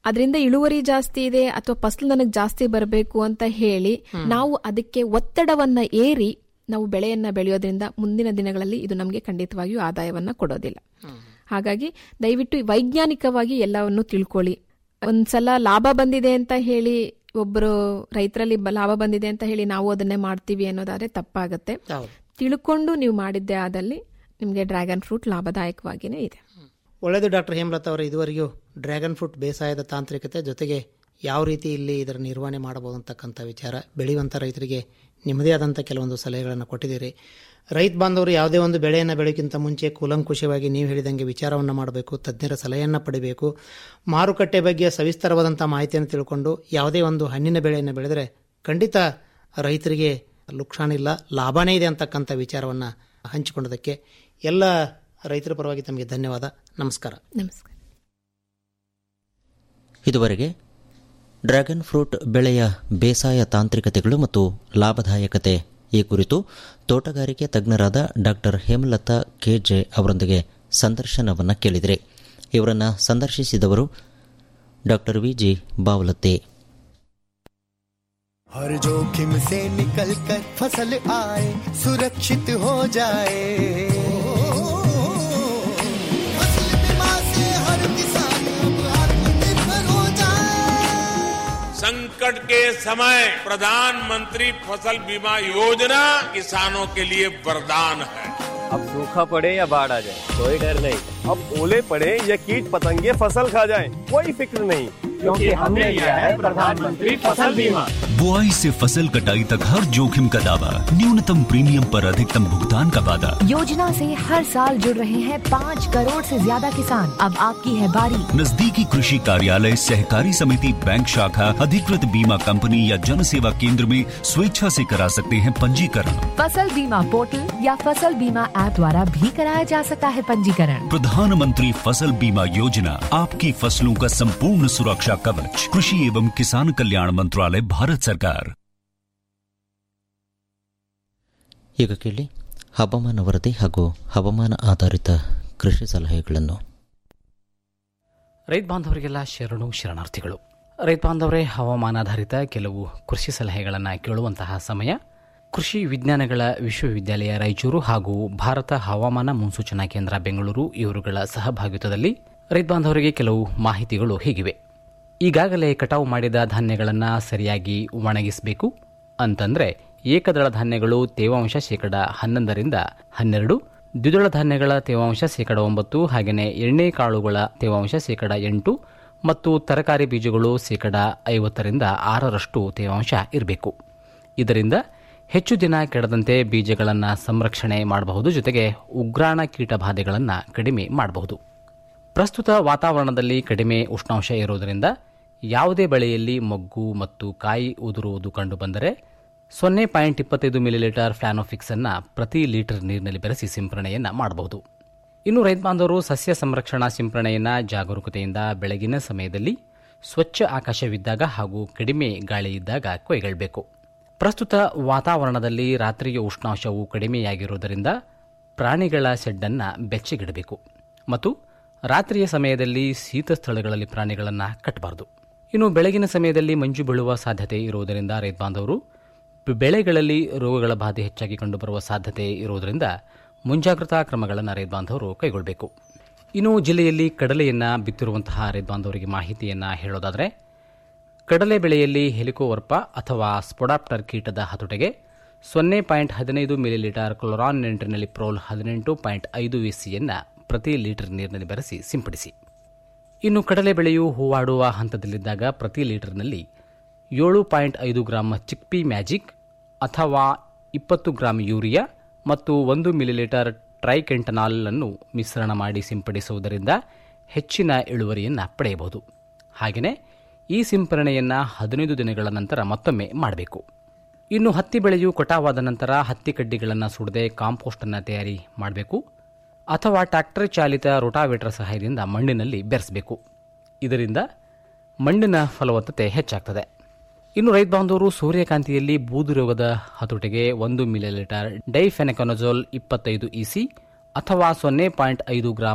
ಅದರಿಂದ ಇಳುವರಿ ಜಾಸ್ತಿ ಇದೆ ಅಥವಾ ಫಸಲು ನನಗೆ ಜಾಸ್ತಿ ಬರಬೇಕು ಅಂತ ಹೇಳಿ ನಾವು ಅದಕ್ಕೆ ಒತ್ತಡವನ್ನ ಏರಿ ನಾವು ಬೆಳೆಯನ್ನ ಬೆಳೆಯೋದ್ರಿಂದ ಮುಂದಿನ ದಿನಗಳಲ್ಲಿ ಇದು ನಮಗೆ ಖಂಡಿತವಾಗಿಯೂ ಆದಾಯವನ್ನ ಕೊಡೋದಿಲ್ಲ ಹಾಗಾಗಿ ದಯವಿಟ್ಟು ವೈಜ್ಞಾನಿಕವಾಗಿ ಎಲ್ಲವನ್ನು ತಿಳ್ಕೊಳ್ಳಿ ಒಂದ್ಸಲ ಲಾಭ ಬಂದಿದೆ ಅಂತ ಹೇಳಿ ಒಬ್ಬರು ರೈತರಲ್ಲಿ ಬ- ಲಾಭ ಬಂದಿದೆ ಅಂತ ಹೇಳಿ ನಾವು ಅದನ್ನೇ ಮಾಡ್ತೀವಿ ಅನ್ನೋದಾದ್ರೆ ತಪ್ಪಾಗತ್ತೆ ತಿಳ್ಕೊಂಡು ನೀವು ಮಾಡಿದ್ದೇ ಆದಲ್ಲಿ ನಿಮಗೆ ಡ್ರ್ಯಾಗನ್ ಫ್ರೂಟ್ ಲಾಭದಾಯಕವಾಗಿಯೇ ಇದೆ ಒಳ್ಳೆಯದು ಡಾಕ್ಟರ್ ಹೇಮಲತಾ ಅವರ ಇದುವರೆಗೂ ಡ್ರ್ಯಾಗನ್ ಫ್ರೂಟ್ ಬೇಸಾಯದ ತಾಂತ್ರಿಕತೆ ಜೊತೆಗೆ ಯಾವ ರೀತಿ ಇಲ್ಲಿ ಇದರ ನಿರ್ವಹಣೆ ಮಾಡಬಹುದು ಅಂತಕ್ಕಂಥ ವಿಚಾರ ಬೆಳೆಯುವಂಥ ರೈತರಿಗೆ ನಿಮ್ಮದೇ ಆದಂಥ ಕೆಲವೊಂದು ಸಲಹೆಗಳನ್ನು ಕೊಟ್ಟಿದ್ದೀರಿ ರೈತ ಬಾಂಧವರು ಯಾವುದೇ ಒಂದು ಬೆಳೆಯನ್ನು ಬೆಳೆಯೋಕ್ಕಿಂತ ಮುಂಚೆ ಕೂಲಂಕುಷವಾಗಿ ನೀವು ಹೇಳಿದಂಗೆ ವಿಚಾರವನ್ನು ಮಾಡಬೇಕು ತಜ್ಞರ ಸಲಹೆಯನ್ನು ಪಡಿಬೇಕು ಮಾರುಕಟ್ಟೆ ಬಗ್ಗೆ ಸವಿಸ್ತರವಾದಂಥ ಮಾಹಿತಿಯನ್ನು ತಿಳ್ಕೊಂಡು ಯಾವುದೇ ಒಂದು ಹಣ್ಣಿನ ಬೆಳೆಯನ್ನು ಬೆಳೆದರೆ ಖಂಡಿತ ರೈತರಿಗೆ ಲುಕ್ಷಾನಿಲ್ಲ ಲಾಭನೇ ಇದೆ ಅಂತಕ್ಕಂಥ ವಿಚಾರವನ್ನು ಹಂಚಿಕೊಂಡದಕ್ಕೆ ಎಲ್ಲ ರೈತರ ಪರವಾಗಿ ತಮಗೆ ಧನ್ಯವಾದ ನಮಸ್ಕಾರ ನಮಸ್ಕಾರ ಇದುವರೆಗೆ ಡ್ರ್ಯಾಗನ್ ಫ್ರೂಟ್ ಬೆಳೆಯ ಬೇಸಾಯ ತಾಂತ್ರಿಕತೆಗಳು ಮತ್ತು ಲಾಭದಾಯಕತೆ ಈ ಕುರಿತು ತೋಟಗಾರಿಕೆ ತಜ್ಞರಾದ ಡಾಕ್ಟರ್ ಹೇಮಲತಾ ಕೆಜೆ ಅವರೊಂದಿಗೆ ಸಂದರ್ಶನವನ್ನು ಕೇಳಿದರೆ ಇವರನ್ನು ಸಂದರ್ಶಿಸಿದವರು ಡಾಕ್ಟರ್ ವಿ ಜಿ ಬಾವಲತ್ತೆ हर जोखिम से निकल कर फसल आए सुरक्षित हो जाए फसल बीमा से हर किसान अब आत्मनिर्भर हो जाए संकट के समय प्रधानमंत्री फसल बीमा योजना किसानों के लिए वरदान है अब सूखा पड़े या बाढ़ आ जाए कोई डर नहीं अब ओले पड़े या कीट पतंगे फसल खा जाए कोई फिक्र नहीं क्योंकि हमने लिया है प्रधानमंत्री फसल बीमा बुआई से फसल कटाई तक हर जोखिम का दावा न्यूनतम प्रीमियम पर अधिकतम भुगतान का वादा योजना से हर साल जुड़ रहे हैं पाँच करोड़ से ज्यादा किसान अब आपकी है बारी नजदीकी कृषि कार्यालय सहकारी समिति बैंक शाखा अधिकृत बीमा कंपनी या जन सेवा केंद्र में स्वेच्छा से करा सकते हैं पंजीकरण फसल बीमा पोर्टल या फसल बीमा ऐप द्वारा भी कराया जा सकता है पंजीकरण प्रधानमंत्री फसल बीमा योजना आपकी फसलों का संपूर्ण सुरक्षा कवच कृषि एवं किसान कल्याण मंत्रालय भारत सरकार ಈಗ ಕೇಳಿ ಹವಾಮಾನ ವರದಿ ಹಾಗೂ ಹವಾಮಾನ ಆಧಾರಿತ ಕೃಷಿ ಸಲಹೆಗಳನ್ನು ರೈತ ಬಾಂಧವರಿಗೆಲ್ಲ ಶರಣು ಶರಣಾರ್ಥಿಗಳು ರೈತ ಬಾಂಧವರೇ ಹವಾಮಾನಾಧಾರಿತ ಕೆಲವು ಕೃಷಿ ಸಲಹೆಗಳನ್ನು ಕೇಳುವಂತಹ ಸಮಯ ಕೃಷಿ ವಿಜ್ಞಾನಗಳ ವಿಶ್ವವಿದ್ಯಾಲಯ ರಾಯಚೂರು ಹಾಗೂ ಭಾರತ ಹವಾಮಾನ ಮುನ್ಸೂಚನಾ ಕೇಂದ್ರ ಬೆಂಗಳೂರು ಇವರುಗಳ ಸಹಭಾಗಿತ್ವದಲ್ಲಿ ರೈತ ಬಾಂಧವರಿಗೆ ಕೆಲವು ಮಾಹಿತಿಗಳು ಹೀಗಿವೆ ಈಗಾಗಲೇ ಕಟಾವು ಮಾಡಿದ ಧಾನ್ಯಗಳನ್ನು ಸರಿಯಾಗಿ ಒಣಗಿಸಬೇಕು ಅಂತಂದ್ರೆ ಏಕದಳ ಧಾನ್ಯಗಳು ತೇವಾಂಶ ಶೇಕಡ ಹನ್ನೊಂದರಿಂದ ಹನ್ನೆರಡು ದ್ವಿದಳ ಧಾನ್ಯಗಳ ತೇವಾಂಶ ಶೇಕಡ ಒಂಬತ್ತು ಹಾಗೆಯೇ ಎಣ್ಣೆ ಕಾಳುಗಳ ತೇವಾಂಶ ಶೇಕಡ ಎಂಟು ಮತ್ತು ತರಕಾರಿ ಬೀಜಗಳು ಶೇಕಡ ಐವತ್ತರಿಂದ ಆರರಷ್ಟು ತೇವಾಂಶ ಇರಬೇಕು ಇದರಿಂದ ಹೆಚ್ಚು ದಿನ ಕೆಡದಂತೆ ಬೀಜಗಳನ್ನು ಸಂರಕ್ಷಣೆ ಮಾಡಬಹುದು ಜೊತೆಗೆ ಉಗ್ರಾಣ ಕೀಟ ಬಾಧೆಗಳನ್ನು ಕಡಿಮೆ ಮಾಡಬಹುದು ಪ್ರಸ್ತುತ ವಾತಾವರಣದಲ್ಲಿ ಕಡಿಮೆ ಉಷ್ಣಾಂಶ ಇರುವುದರಿಂದ ಯಾವುದೇ ಬೆಳೆಯಲ್ಲಿ ಮೊಗ್ಗು ಮತ್ತು ಕಾಯಿ ಉದುರುವುದು ಕಂಡುಬಂದರೆ ಸೊನ್ನೆ ಪಾಯಿಂಟ್ ಇಪ್ಪತ್ತೈದು ಮಿಲಿಲೀಟರ್ ಫ್ಲಾನೋಫಿಕ್ಸ್ ಅನ್ನು ಪ್ರತಿ ಲೀಟರ್ ನೀರಿನಲ್ಲಿ ಬೆರೆಸಿ ಸಿಂಪರಣೆಯನ್ನು ಮಾಡಬಹುದು ಇನ್ನು ರೈತ ಬಾಂಧವರು ಸಸ್ಯ ಸಂರಕ್ಷಣಾ ಸಿಂಪರಣೆಯನ್ನು ಜಾಗರೂಕತೆಯಿಂದ ಬೆಳಗಿನ ಸಮಯದಲ್ಲಿ ಸ್ವಚ್ಛ ಆಕಾಶವಿದ್ದಾಗ ಹಾಗೂ ಕಡಿಮೆ ಗಾಳಿ ಇದ್ದಾಗ ಕೈಗೊಳ್ಳಬೇಕು ಪ್ರಸ್ತುತ ವಾತಾವರಣದಲ್ಲಿ ರಾತ್ರಿಯ ಉಷ್ಣಾಂಶವು ಕಡಿಮೆಯಾಗಿರುವುದರಿಂದ ಪ್ರಾಣಿಗಳ ಶೆಡ್ಡನ್ನು ಬೆಚ್ಚಗಿಡಬೇಕು ಮತ್ತು ರಾತ್ರಿಯ ಸಮಯದಲ್ಲಿ ಶೀತ ಸ್ಥಳಗಳಲ್ಲಿ ಪ್ರಾಣಿಗಳನ್ನು ಕಟ್ಟಬಾರದು ಇನ್ನು ಬೆಳಗಿನ ಸಮಯದಲ್ಲಿ ಮಂಜು ಬೀಳುವ ಸಾಧ್ಯತೆ ಇರುವುದರಿಂದ ರೈತ ಬಾಂಧವರು ಬೆಳೆಗಳಲ್ಲಿ ರೋಗಗಳ ಬಾಧೆ ಹೆಚ್ಚಾಗಿ ಕಂಡುಬರುವ ಸಾಧ್ಯತೆ ಇರುವುದರಿಂದ ಮುಂಜಾಗ್ರತಾ ಕ್ರಮಗಳನ್ನು ರೈತ ಬಾಂಧವರು ಕೈಗೊಳ್ಳಬೇಕು ಇನ್ನು ಜಿಲ್ಲೆಯಲ್ಲಿ ಕಡಲೆಯನ್ನು ಬಿತ್ತಿರುವಂತಹ ರೈತ ಬಾಂಧವರಿಗೆ ಮಾಹಿತಿಯನ್ನು ಹೇಳೋದಾದರೆ ಕಡಲೆ ಬೆಳೆಯಲ್ಲಿ ಹೆಲಿಕೋವರ್ಪ ಅಥವಾ ಸ್ಪೊಡಾಪ್ಟರ್ ಕೀಟದ ಹತೋಟೆಗೆ ಸೊನ್ನೆ ಪಾಯಿಂಟ್ ಹದಿನೈದು ಮಿಲಿಲೀಟರ್ ಕ್ಲೊರಾನ್ ನೆಂಟ್ರಿನಲ್ಲಿ ಪ್ರೋಲ್ ಹದಿನೆಂಟು ಪಾಯಿಂಟ್ ಐದು ವಿಸಿಯನ್ನು ಪ್ರತಿ ಲೀಟರ್ ನೀರಿನಲ್ಲಿ ಬೆರೆಸಿ ಸಿಂಪಡಿಸಿ ಇನ್ನು ಕಡಲೆ ಬೆಳೆಯು ಹೂವಾಡುವ ಹಂತದಲ್ಲಿದ್ದಾಗ ಪ್ರತಿ ಲೀಟರ್ನಲ್ಲಿ ಏಳು ಪಾಯಿಂಟ್ ಐದು ಗ್ರಾಂ ಚಿಕ್ಪಿ ಮ್ಯಾಜಿಕ್ ಅಥವಾ ಇಪ್ಪತ್ತು ಗ್ರಾಂ ಯೂರಿಯಾ ಮತ್ತು ಒಂದು ಮಿಲಿಲೀಟರ್ ಟ್ರೈಕೆಂಟನಾಲ್ ಅನ್ನು ಮಿಶ್ರಣ ಮಾಡಿ ಸಿಂಪಡಿಸುವುದರಿಂದ ಹೆಚ್ಚಿನ ಇಳುವರಿಯನ್ನು ಪಡೆಯಬಹುದು ಹಾಗೆಯೇ ಈ ಸಿಂಪರಣೆಯನ್ನು ಹದಿನೈದು ದಿನಗಳ ನಂತರ ಮತ್ತೊಮ್ಮೆ ಮಾಡಬೇಕು ಇನ್ನು ಹತ್ತಿ ಬೆಳೆಯು ಕಟಾವಾದ ನಂತರ ಹತ್ತಿ ಕಡ್ಡಿಗಳನ್ನು ಸುಡದೆ ಕಾಂಪೋಸ್ಟನ್ನು ತಯಾರಿ ಮಾಡಬೇಕು ಅಥವಾ ಟ್ರ್ಯಾಕ್ಟರ್ ಚಾಲಿತ ರೋಟಾವೇಟರ್ ಸಹಾಯದಿಂದ ಮಣ್ಣಿನಲ್ಲಿ ಬೆರೆಸಬೇಕು ಇದರಿಂದ ಮಣ್ಣಿನ ಫಲವತ್ತತೆ ಹೆಚ್ಚಾಗ್ತದೆ ಇನ್ನು ರೈತ ಬಾಂಧವರು ಸೂರ್ಯಕಾಂತಿಯಲ್ಲಿ ಬೂದು ರೋಗದ ಹತೋಟಿಗೆ ಒಂದು ಮಿಲಿಲೀಟರ್ ಡೈಫೆನಕೊನಜೋಲ್ ಇಪ್ಪತ್ತೈದು ಇಸಿ ಅಥವಾ ಸೊನ್ನೆ ಪಾಯಿಂಟ್ ಐದು ಗ್ರಾಂ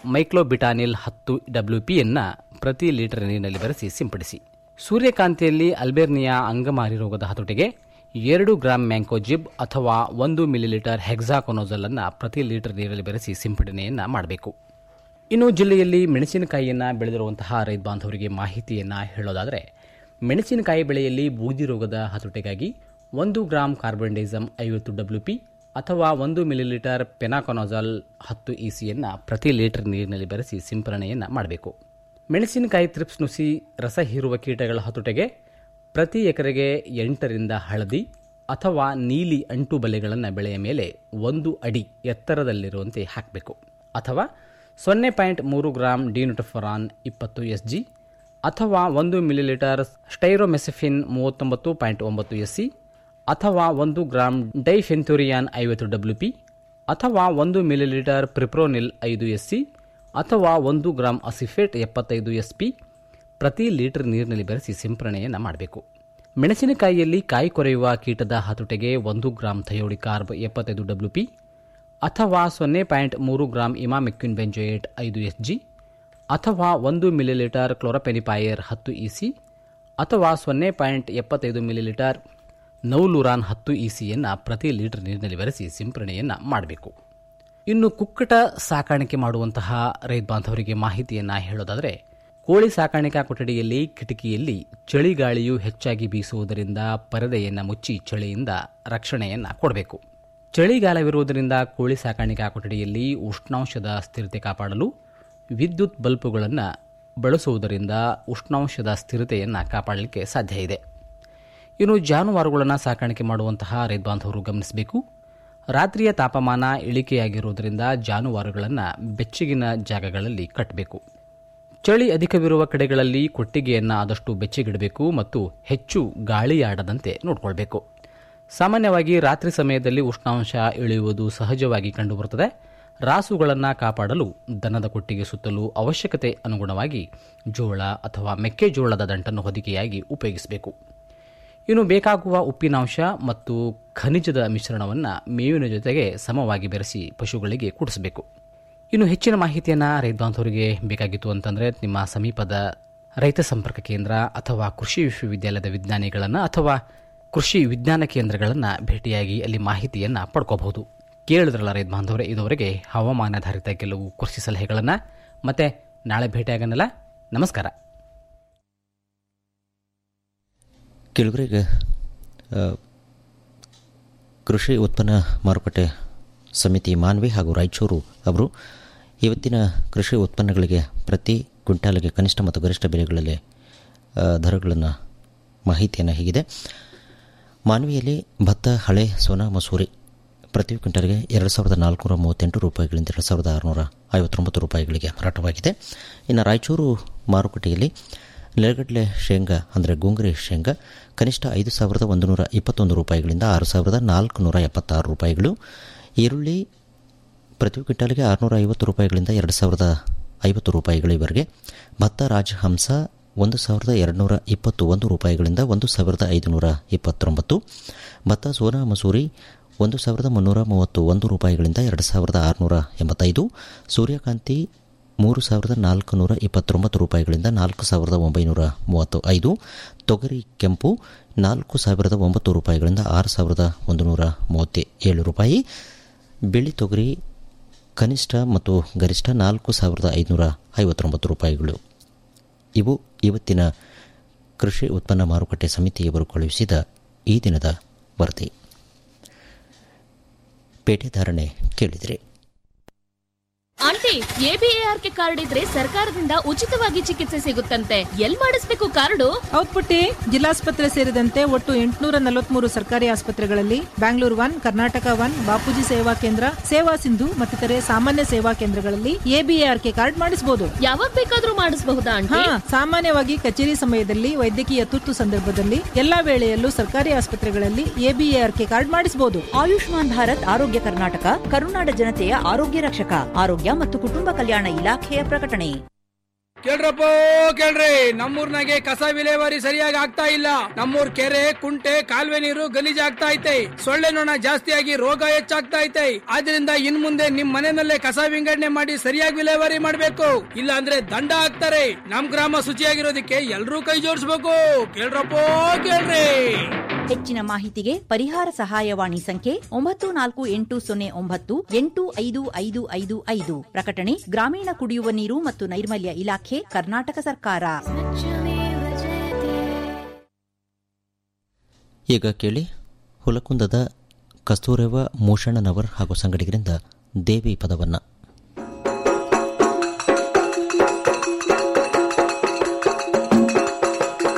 ಮೈಕ್ಲೋಬಿಟಾನಿಲ್ ಹತ್ತು ಡಬ್ಲ್ಯೂಪಿಯನ್ನು ಪ್ರತಿ ಲೀಟರ್ ನೀರಿನಲ್ಲಿ ಬೆರೆಸಿ ಸಿಂಪಡಿಸಿ ಸೂರ್ಯಕಾಂತಿಯಲ್ಲಿ ಅಲ್ಬೇರ್ನಿಯಾ ಅಂಗಮಾರಿ ರೋಗದ ಹತೋಟಿಗೆ ಎರಡು ಗ್ರಾಂ ಮ್ಯಾಂಕೋಜಿಬ್ ಅಥವಾ ಒಂದು ಮಿಲಿಲೀಟರ್ ಹೆಕ್ಸಾಕೊನೋಜಲ್ ಅನ್ನು ಪ್ರತಿ ಲೀಟರ್ ನೀರಲ್ಲಿ ಬೆರೆಸಿ ಸಿಂಪಡಣೆಯನ್ನು ಮಾಡಬೇಕು ಇನ್ನು ಜಿಲ್ಲೆಯಲ್ಲಿ ಮೆಣಸಿನಕಾಯಿಯನ್ನು ಬೆಳೆದಿರುವಂತಹ ರೈತ ಬಾಂಧವರಿಗೆ ಮಾಹಿತಿಯನ್ನು ಹೇಳೋದಾದರೆ ಮೆಣಸಿನಕಾಯಿ ಬೆಳೆಯಲ್ಲಿ ಬೂದಿ ರೋಗದ ಹತೋಟಿಗಾಗಿ ಒಂದು ಗ್ರಾಂ ಕಾರ್ಬನ್ಡೈಸಮ್ ಐವತ್ತು ಡಬ್ಲ್ಯೂಪಿ ಅಥವಾ ಒಂದು ಮಿಲಿಲೀಟರ್ ಪೆನಾಕೊನೋಜಾಲ್ ಹತ್ತು ಇಸಿಯನ್ನು ಪ್ರತಿ ಲೀಟರ್ ನೀರಿನಲ್ಲಿ ಬೆರೆಸಿ ಸಿಂಪರಣೆಯನ್ನು ಮಾಡಬೇಕು ಮೆಣಸಿನಕಾಯಿ ತ್ರಿಪ್ಸ್ ನುಸಿ ರಸ ಹೀರುವ ಕೀಟಗಳ ಹತೋಟಿಗೆ ಪ್ರತಿ ಎಕರೆಗೆ ಎಂಟರಿಂದ ಹಳದಿ ಅಥವಾ ನೀಲಿ ಅಂಟು ಬಲೆಗಳನ್ನು ಬೆಳೆಯ ಮೇಲೆ ಒಂದು ಅಡಿ ಎತ್ತರದಲ್ಲಿರುವಂತೆ ಹಾಕಬೇಕು ಅಥವಾ ಸೊನ್ನೆ ಪಾಯಿಂಟ್ ಮೂರು ಗ್ರಾಂ ಡಿನುಟಫರಾನ್ ಇಪ್ಪತ್ತು ಎಸ್ ಜಿ ಅಥವಾ ಒಂದು ಮಿಲಿಲೀಟರ್ ಸ್ಟೈರೋಮೆಸಫಿನ್ ಮೂವತ್ತೊಂಬತ್ತು ಪಾಯಿಂಟ್ ಒಂಬತ್ತು ಎಸ್ ಸಿ ಅಥವಾ ಒಂದು ಗ್ರಾಂ ಡೈಫೆಂಥೋರಿಯಾನ್ ಐವತ್ತು ಡಬ್ಲ್ಯೂ ಪಿ ಅಥವಾ ಒಂದು ಮಿಲಿಲೀಟರ್ ಪ್ರಿಪ್ರೋನಿಲ್ ಐದು ಎಸ್ ಸಿ ಅಥವಾ ಒಂದು ಗ್ರಾಂ ಅಸಿಫೇಟ್ ಎಪ್ಪತ್ತೈದು ಎಸ್ ಪಿ ಪ್ರತಿ ಲೀಟರ್ ನೀರಿನಲ್ಲಿ ಬೆರೆಸಿ ಸಿಂಪರಣೆಯನ್ನು ಮಾಡಬೇಕು ಮೆಣಸಿನಕಾಯಿಯಲ್ಲಿ ಕಾಯಿ ಕೊರೆಯುವ ಕೀಟದ ಹತೋಟಿಗೆ ಒಂದು ಗ್ರಾಂ ಥಯೋಡಿ ಕಾರ್ಬ್ ಎಪ್ಪತ್ತೈದು ಡಬ್ಲ್ಯೂ ಪಿ ಅಥವಾ ಸೊನ್ನೆ ಪಾಯಿಂಟ್ ಮೂರು ಗ್ರಾಂ ಇಮಾಮೆಕ್ವಿನ್ ಬೆಂಜೋಯೇಟ್ ಐದು ಎಸ್ ಜಿ ಅಥವಾ ಒಂದು ಮಿಲಿಲೀಟರ್ ಕ್ಲೋರಪೆನಿಪಾಯರ್ ಹತ್ತು ಇ ಸಿ ಅಥವಾ ಸೊನ್ನೆ ಪಾಯಿಂಟ್ ಎಪ್ಪತ್ತೈದು ಮಿಲಿಲೀಟರ್ ನೌಲುರಾನ್ ಹತ್ತು ಇ ಸಿಯನ್ನು ಪ್ರತಿ ಲೀಟರ್ ನೀರಿನಲ್ಲಿ ಬೆರೆಸಿ ಸಿಂಪರಣೆಯನ್ನು ಮಾಡಬೇಕು ಇನ್ನು ಕುಕ್ಕಟ ಸಾಕಾಣಿಕೆ ಮಾಡುವಂತಹ ರೈತ ಬಾಂಧವರಿಗೆ ಮಾಹಿತಿಯನ್ನು ಹೇಳೋದಾದರೆ ಕೋಳಿ ಸಾಕಾಣಿಕಾ ಕೊಠಡಿಯಲ್ಲಿ ಕಿಟಕಿಯಲ್ಲಿ ಚಳಿಗಾಳಿಯು ಹೆಚ್ಚಾಗಿ ಬೀಸುವುದರಿಂದ ಪರದೆಯನ್ನು ಮುಚ್ಚಿ ಚಳಿಯಿಂದ ರಕ್ಷಣೆಯನ್ನು ಕೊಡಬೇಕು ಚಳಿಗಾಲವಿರುವುದರಿಂದ ಕೋಳಿ ಸಾಕಾಣಿಕಾ ಕೊಠಡಿಯಲ್ಲಿ ಉಷ್ಣಾಂಶದ ಸ್ಥಿರತೆ ಕಾಪಾಡಲು ವಿದ್ಯುತ್ ಬಲ್ಬುಗಳನ್ನು ಬಳಸುವುದರಿಂದ ಉಷ್ಣಾಂಶದ ಸ್ಥಿರತೆಯನ್ನು ಕಾಪಾಡಲಿಕ್ಕೆ ಸಾಧ್ಯ ಇದೆ ಇನ್ನು ಜಾನುವಾರುಗಳನ್ನು ಸಾಕಾಣಿಕೆ ಮಾಡುವಂತಹ ರೈತ ಬಾಂಧವರು ಗಮನಿಸಬೇಕು ರಾತ್ರಿಯ ತಾಪಮಾನ ಇಳಿಕೆಯಾಗಿರುವುದರಿಂದ ಜಾನುವಾರುಗಳನ್ನು ಬೆಚ್ಚಗಿನ ಜಾಗಗಳಲ್ಲಿ ಕಟ್ಟಬೇಕು ಚಳಿ ಅಧಿಕವಿರುವ ಕಡೆಗಳಲ್ಲಿ ಕೊಟ್ಟಿಗೆಯನ್ನು ಆದಷ್ಟು ಬೆಚ್ಚಗಿಡಬೇಕು ಮತ್ತು ಹೆಚ್ಚು ಗಾಳಿಯಾಡದಂತೆ ನೋಡಿಕೊಳ್ಬೇಕು ಸಾಮಾನ್ಯವಾಗಿ ರಾತ್ರಿ ಸಮಯದಲ್ಲಿ ಉಷ್ಣಾಂಶ ಇಳಿಯುವುದು ಸಹಜವಾಗಿ ಕಂಡುಬರುತ್ತದೆ ರಾಸುಗಳನ್ನು ಕಾಪಾಡಲು ದನದ ಕೊಟ್ಟಿಗೆ ಸುತ್ತಲೂ ಅವಶ್ಯಕತೆ ಅನುಗುಣವಾಗಿ ಜೋಳ ಅಥವಾ ಮೆಕ್ಕೆಜೋಳದ ದಂಟನ್ನು ಹೊದಿಕೆಯಾಗಿ ಉಪಯೋಗಿಸಬೇಕು ಇನ್ನು ಬೇಕಾಗುವ ಉಪ್ಪಿನಾಂಶ ಮತ್ತು ಖನಿಜದ ಮಿಶ್ರಣವನ್ನು ಮೇವಿನ ಜೊತೆಗೆ ಸಮವಾಗಿ ಬೆರೆಸಿ ಪಶುಗಳಿಗೆ ಕುಡಿಸಬೇಕು ಇನ್ನು ಹೆಚ್ಚಿನ ಮಾಹಿತಿಯನ್ನು ರೈತ ಬಾಂಧವರಿಗೆ ಬೇಕಾಗಿತ್ತು ಅಂತಂದರೆ ನಿಮ್ಮ ಸಮೀಪದ ರೈತ ಸಂಪರ್ಕ ಕೇಂದ್ರ ಅಥವಾ ಕೃಷಿ ವಿಶ್ವವಿದ್ಯಾಲಯದ ವಿಜ್ಞಾನಿಗಳನ್ನು ಅಥವಾ ಕೃಷಿ ವಿಜ್ಞಾನ ಕೇಂದ್ರಗಳನ್ನು ಭೇಟಿಯಾಗಿ ಅಲ್ಲಿ ಮಾಹಿತಿಯನ್ನು ಪಡ್ಕೋಬಹುದು ಕೇಳಿದ್ರಲ್ಲ ರೈತ ಬಾಂಧವರೇ ಇದುವರೆಗೆ ಹವಾಮಾನಾಧಾರಿತ ಕೆಲವು ಕೃಷಿ ಸಲಹೆಗಳನ್ನು ಮತ್ತೆ ನಾಳೆ ಭೇಟಿಯಾಗನಲ್ಲ ನಮಸ್ಕಾರ ಕೆಲವರಿಗೆ ಕೃಷಿ ಉತ್ಪನ್ನ ಮಾರುಕಟ್ಟೆ ಸಮಿತಿ ಮಾನ್ವಿ ಹಾಗೂ ರಾಯಚೂರು ಅವರು ಇವತ್ತಿನ ಕೃಷಿ ಉತ್ಪನ್ನಗಳಿಗೆ ಪ್ರತಿ ಕ್ವಿಂಟಾಲ್ಗೆ ಕನಿಷ್ಠ ಮತ್ತು ಗರಿಷ್ಠ ಬೆಲೆಗಳಲ್ಲಿ ದರಗಳನ್ನು ಮಾಹಿತಿಯನ್ನು ಹೀಗಿದೆ ಮಾನ್ವಿಯಲ್ಲಿ ಭತ್ತ ಹಳೆ ಸೋನಾ ಮಸೂರಿ ಪ್ರತಿ ಕ್ವಿಂಟಲ್ಗೆ ಎರಡು ಸಾವಿರದ ನಾಲ್ಕುನೂರ ಮೂವತ್ತೆಂಟು ರೂಪಾಯಿಗಳಿಂದ ಎರಡು ಸಾವಿರದ ಆರುನೂರ ಐವತ್ತೊಂಬತ್ತು ರೂಪಾಯಿಗಳಿಗೆ ಮಾರಾಟವಾಗಿದೆ ಇನ್ನು ರಾಯಚೂರು ಮಾರುಕಟ್ಟೆಯಲ್ಲಿ ನೆಲಗಡಲೆ ಶೇಂಗಾ ಅಂದರೆ ಗುಂಗ್ರಿ ಶೇಂಗಾ ಕನಿಷ್ಠ ಐದು ಸಾವಿರದ ಒಂದು ನೂರ ಇಪ್ಪತ್ತೊಂದು ರೂಪಾಯಿಗಳಿಂದ ಆರು ಸಾವಿರದ ನಾಲ್ಕುನೂರ ಎಪ್ಪತ್ತಾರು ರೂಪಾಯಿಗಳು ಈರುಳ್ಳಿ ಪ್ರತಿ ಕ್ವಿಂಟಾಲ್ಗೆ ಆರುನೂರ ಐವತ್ತು ರೂಪಾಯಿಗಳಿಂದ ಎರಡು ಸಾವಿರದ ಐವತ್ತು ರೂಪಾಯಿಗಳಿವರೆಗೆ ಭತ್ತ ರಾಜಹಂಸ ಒಂದು ಸಾವಿರದ ಎರಡುನೂರ ಇಪ್ಪತ್ತು ಒಂದು ರೂಪಾಯಿಗಳಿಂದ ಒಂದು ಸಾವಿರದ ಐದುನೂರ ಇಪ್ಪತ್ತೊಂಬತ್ತು ಭತ್ತ ಸೋನಾ ಮಸೂರಿ ಒಂದು ಸಾವಿರದ ಮುನ್ನೂರ ಮೂವತ್ತು ಒಂದು ರೂಪಾಯಿಗಳಿಂದ ಎರಡು ಸಾವಿರದ ಆರುನೂರ ಎಂಬತ್ತೈದು ಸೂರ್ಯಕಾಂತಿ ಮೂರು ಸಾವಿರದ ನಾಲ್ಕುನೂರ ಇಪ್ಪತ್ತೊಂಬತ್ತು ರೂಪಾಯಿಗಳಿಂದ ನಾಲ್ಕು ಸಾವಿರದ ಒಂಬೈನೂರ ಮೂವತ್ತು ಐದು ತೊಗರಿ ಕೆಂಪು ನಾಲ್ಕು ಸಾವಿರದ ಒಂಬತ್ತು ರೂಪಾಯಿಗಳಿಂದ ಆರು ಸಾವಿರದ ಒಂದು ನೂರ ಮೂವತ್ತ ಏಳು ರೂಪಾಯಿ ಬಿಳಿ ತೊಗರಿ ಕನಿಷ್ಠ ಮತ್ತು ಗರಿಷ್ಠ ನಾಲ್ಕು ಸಾವಿರದ ಐದುನೂರ ಐವತ್ತೊಂಬತ್ತು ರೂಪಾಯಿಗಳು ಇವು ಇವತ್ತಿನ ಕೃಷಿ ಉತ್ಪನ್ನ ಮಾರುಕಟ್ಟೆ ಸಮಿತಿಯವರು ಕಳುಹಿಸಿದ ಈ ದಿನದ ವರದಿ ಪೇಟೆ ಧಾರಣೆ ಕೇಳಿದರೆ ಆಂಟಿ ಎಬಿಎಆರ್ಕೆ ಕಾರ್ಡ್ ಇದ್ರೆ ಸರ್ಕಾರದಿಂದ ಉಚಿತವಾಗಿ ಚಿಕಿತ್ಸೆ ಸಿಗುತ್ತಂತೆ ಎಲ್ ಮಾಡಿಸ್ಬೇಕು ಕಾರ್ಡು ಹೌದ್ ಪುಟ್ಟಿ ಜಿಲ್ಲಾಸ್ಪತ್ರೆ ಸೇರಿದಂತೆ ಒಟ್ಟು ಎಂಟುನೂರ ನಲವತ್ಮೂರು ಸರ್ಕಾರಿ ಆಸ್ಪತ್ರೆಗಳಲ್ಲಿ ಬ್ಯಾಂಗ್ಳೂರ್ ಒನ್ ಕರ್ನಾಟಕ ಒನ್ ಬಾಪೂಜಿ ಸೇವಾ ಕೇಂದ್ರ ಸೇವಾ ಸಿಂಧು ಮತ್ತಿತರೆ ಸಾಮಾನ್ಯ ಸೇವಾ ಕೇಂದ್ರಗಳಲ್ಲಿ ಎಬಿಎಆರ್ಕೆ ಕಾರ್ಡ್ ಮಾಡಿಸಬಹುದು ಯಾವಾಗ ಬೇಕಾದ್ರೂ ಮಾಡಿಸಬಹುದಾ ಹಾ ಆಂಟಿ ಸಾಮಾನ್ಯವಾಗಿ ಕಚೇರಿ ಸಮಯದಲ್ಲಿ ವೈದ್ಯಕೀಯ ತುರ್ತು ಸಂದರ್ಭದಲ್ಲಿ ಎಲ್ಲಾ ವೇಳೆಯಲ್ಲೂ ಸರ್ಕಾರಿ ಆಸ್ಪತ್ರೆಗಳಲ್ಲಿ ಎಬಿಎಆರ್ಕೆ ಕಾರ್ಡ್ ಮಾಡಿಸಬಹುದು ಆಯುಷ್ಮಾನ್ ಭಾರತ್ ಆರೋಗ್ಯ ಕರ್ನಾಟಕ ಕರುನಾಡ ಜನತೆಯ ಆರೋಗ್ಯ ರಕ್ಷಕ ಆರೋಗ್ಯ ಮತ್ತು ಕುಟುಂಬ ಕಲ್ಯಾಣ ಇಲಾಖೆಯ ಪ್ರಕಟಣೆ ಕೇಳ್ರಪ್ಪ ಕೇಳ್ರಿ ನಮ್ಮೂರ್ನಾಗೆ ಕಸ ವಿಲೇವಾರಿ ಸರಿಯಾಗಿ ಆಗ್ತಾ ಇಲ್ಲ ನಮ್ಮೂರ್ ಕೆರೆ ಕುಂಟೆ ಕಾಲುವೆ ನೀರು ಗಲೀಜಾಗ್ತಾ ಐತೆ ಸೊಳ್ಳೆ ನೊಣ ಜಾಸ್ತಿಯಾಗಿ ರೋಗ ಹೆಚ್ಚಾಗ್ತಾ ಐತೆ ಆದ್ರಿಂದ ಇನ್ ಮುಂದೆ ನಿಮ್ ಮನೆಯಲ್ಲೇ ಕಸ ವಿಂಗಡಣೆ ಮಾಡಿ ಸರಿಯಾಗಿ ವಿಲೇವಾರಿ ಮಾಡ್ಬೇಕು ಇಲ್ಲ ಅಂದ್ರೆ ದಂಡ ಹಾಕ್ತಾರೆ ನಮ್ ಗ್ರಾಮ ಶುಚಿಯಾಗಿರೋದಕ್ಕೆ ಎಲ್ರೂ ಕೈ ಜೋಡಿಸ್ಬೇಕು ಕೇಳ್ರಪ್ಪ ಕೇಳ್ರಿ ಹೆಚ್ಚಿನ ಮಾಹಿತಿಗೆ ಪರಿಹಾರ ಸಹಾಯವಾಣಿ ಸಂಖ್ಯೆ ಒಂಬತ್ತು ನಾಲ್ಕು ಎಂಟು ಸೊನ್ನೆ ಒಂಬತ್ತು ಎಂಟು ಐದು ಐದು ಐದು ಐದು ಪ್ರಕಟಣೆ ಗ್ರಾಮೀಣ ಕುಡಿಯುವ ನೀರು ಮತ್ತು ನೈರ್ಮಲ್ಯ ಇಲಾಖೆ ಕರ್ನಾಟಕ ಸರ್ಕಾರ ಈಗ ಕೇಳಿ ಹುಲಕುಂದದ ಕಸ್ತೂರವ ಮೂಷಣ್ಣನವರ್ ಹಾಗೂ ಸಂಗಡಿಗರಿಂದ ದೇವಿ ಪದವನ್ನು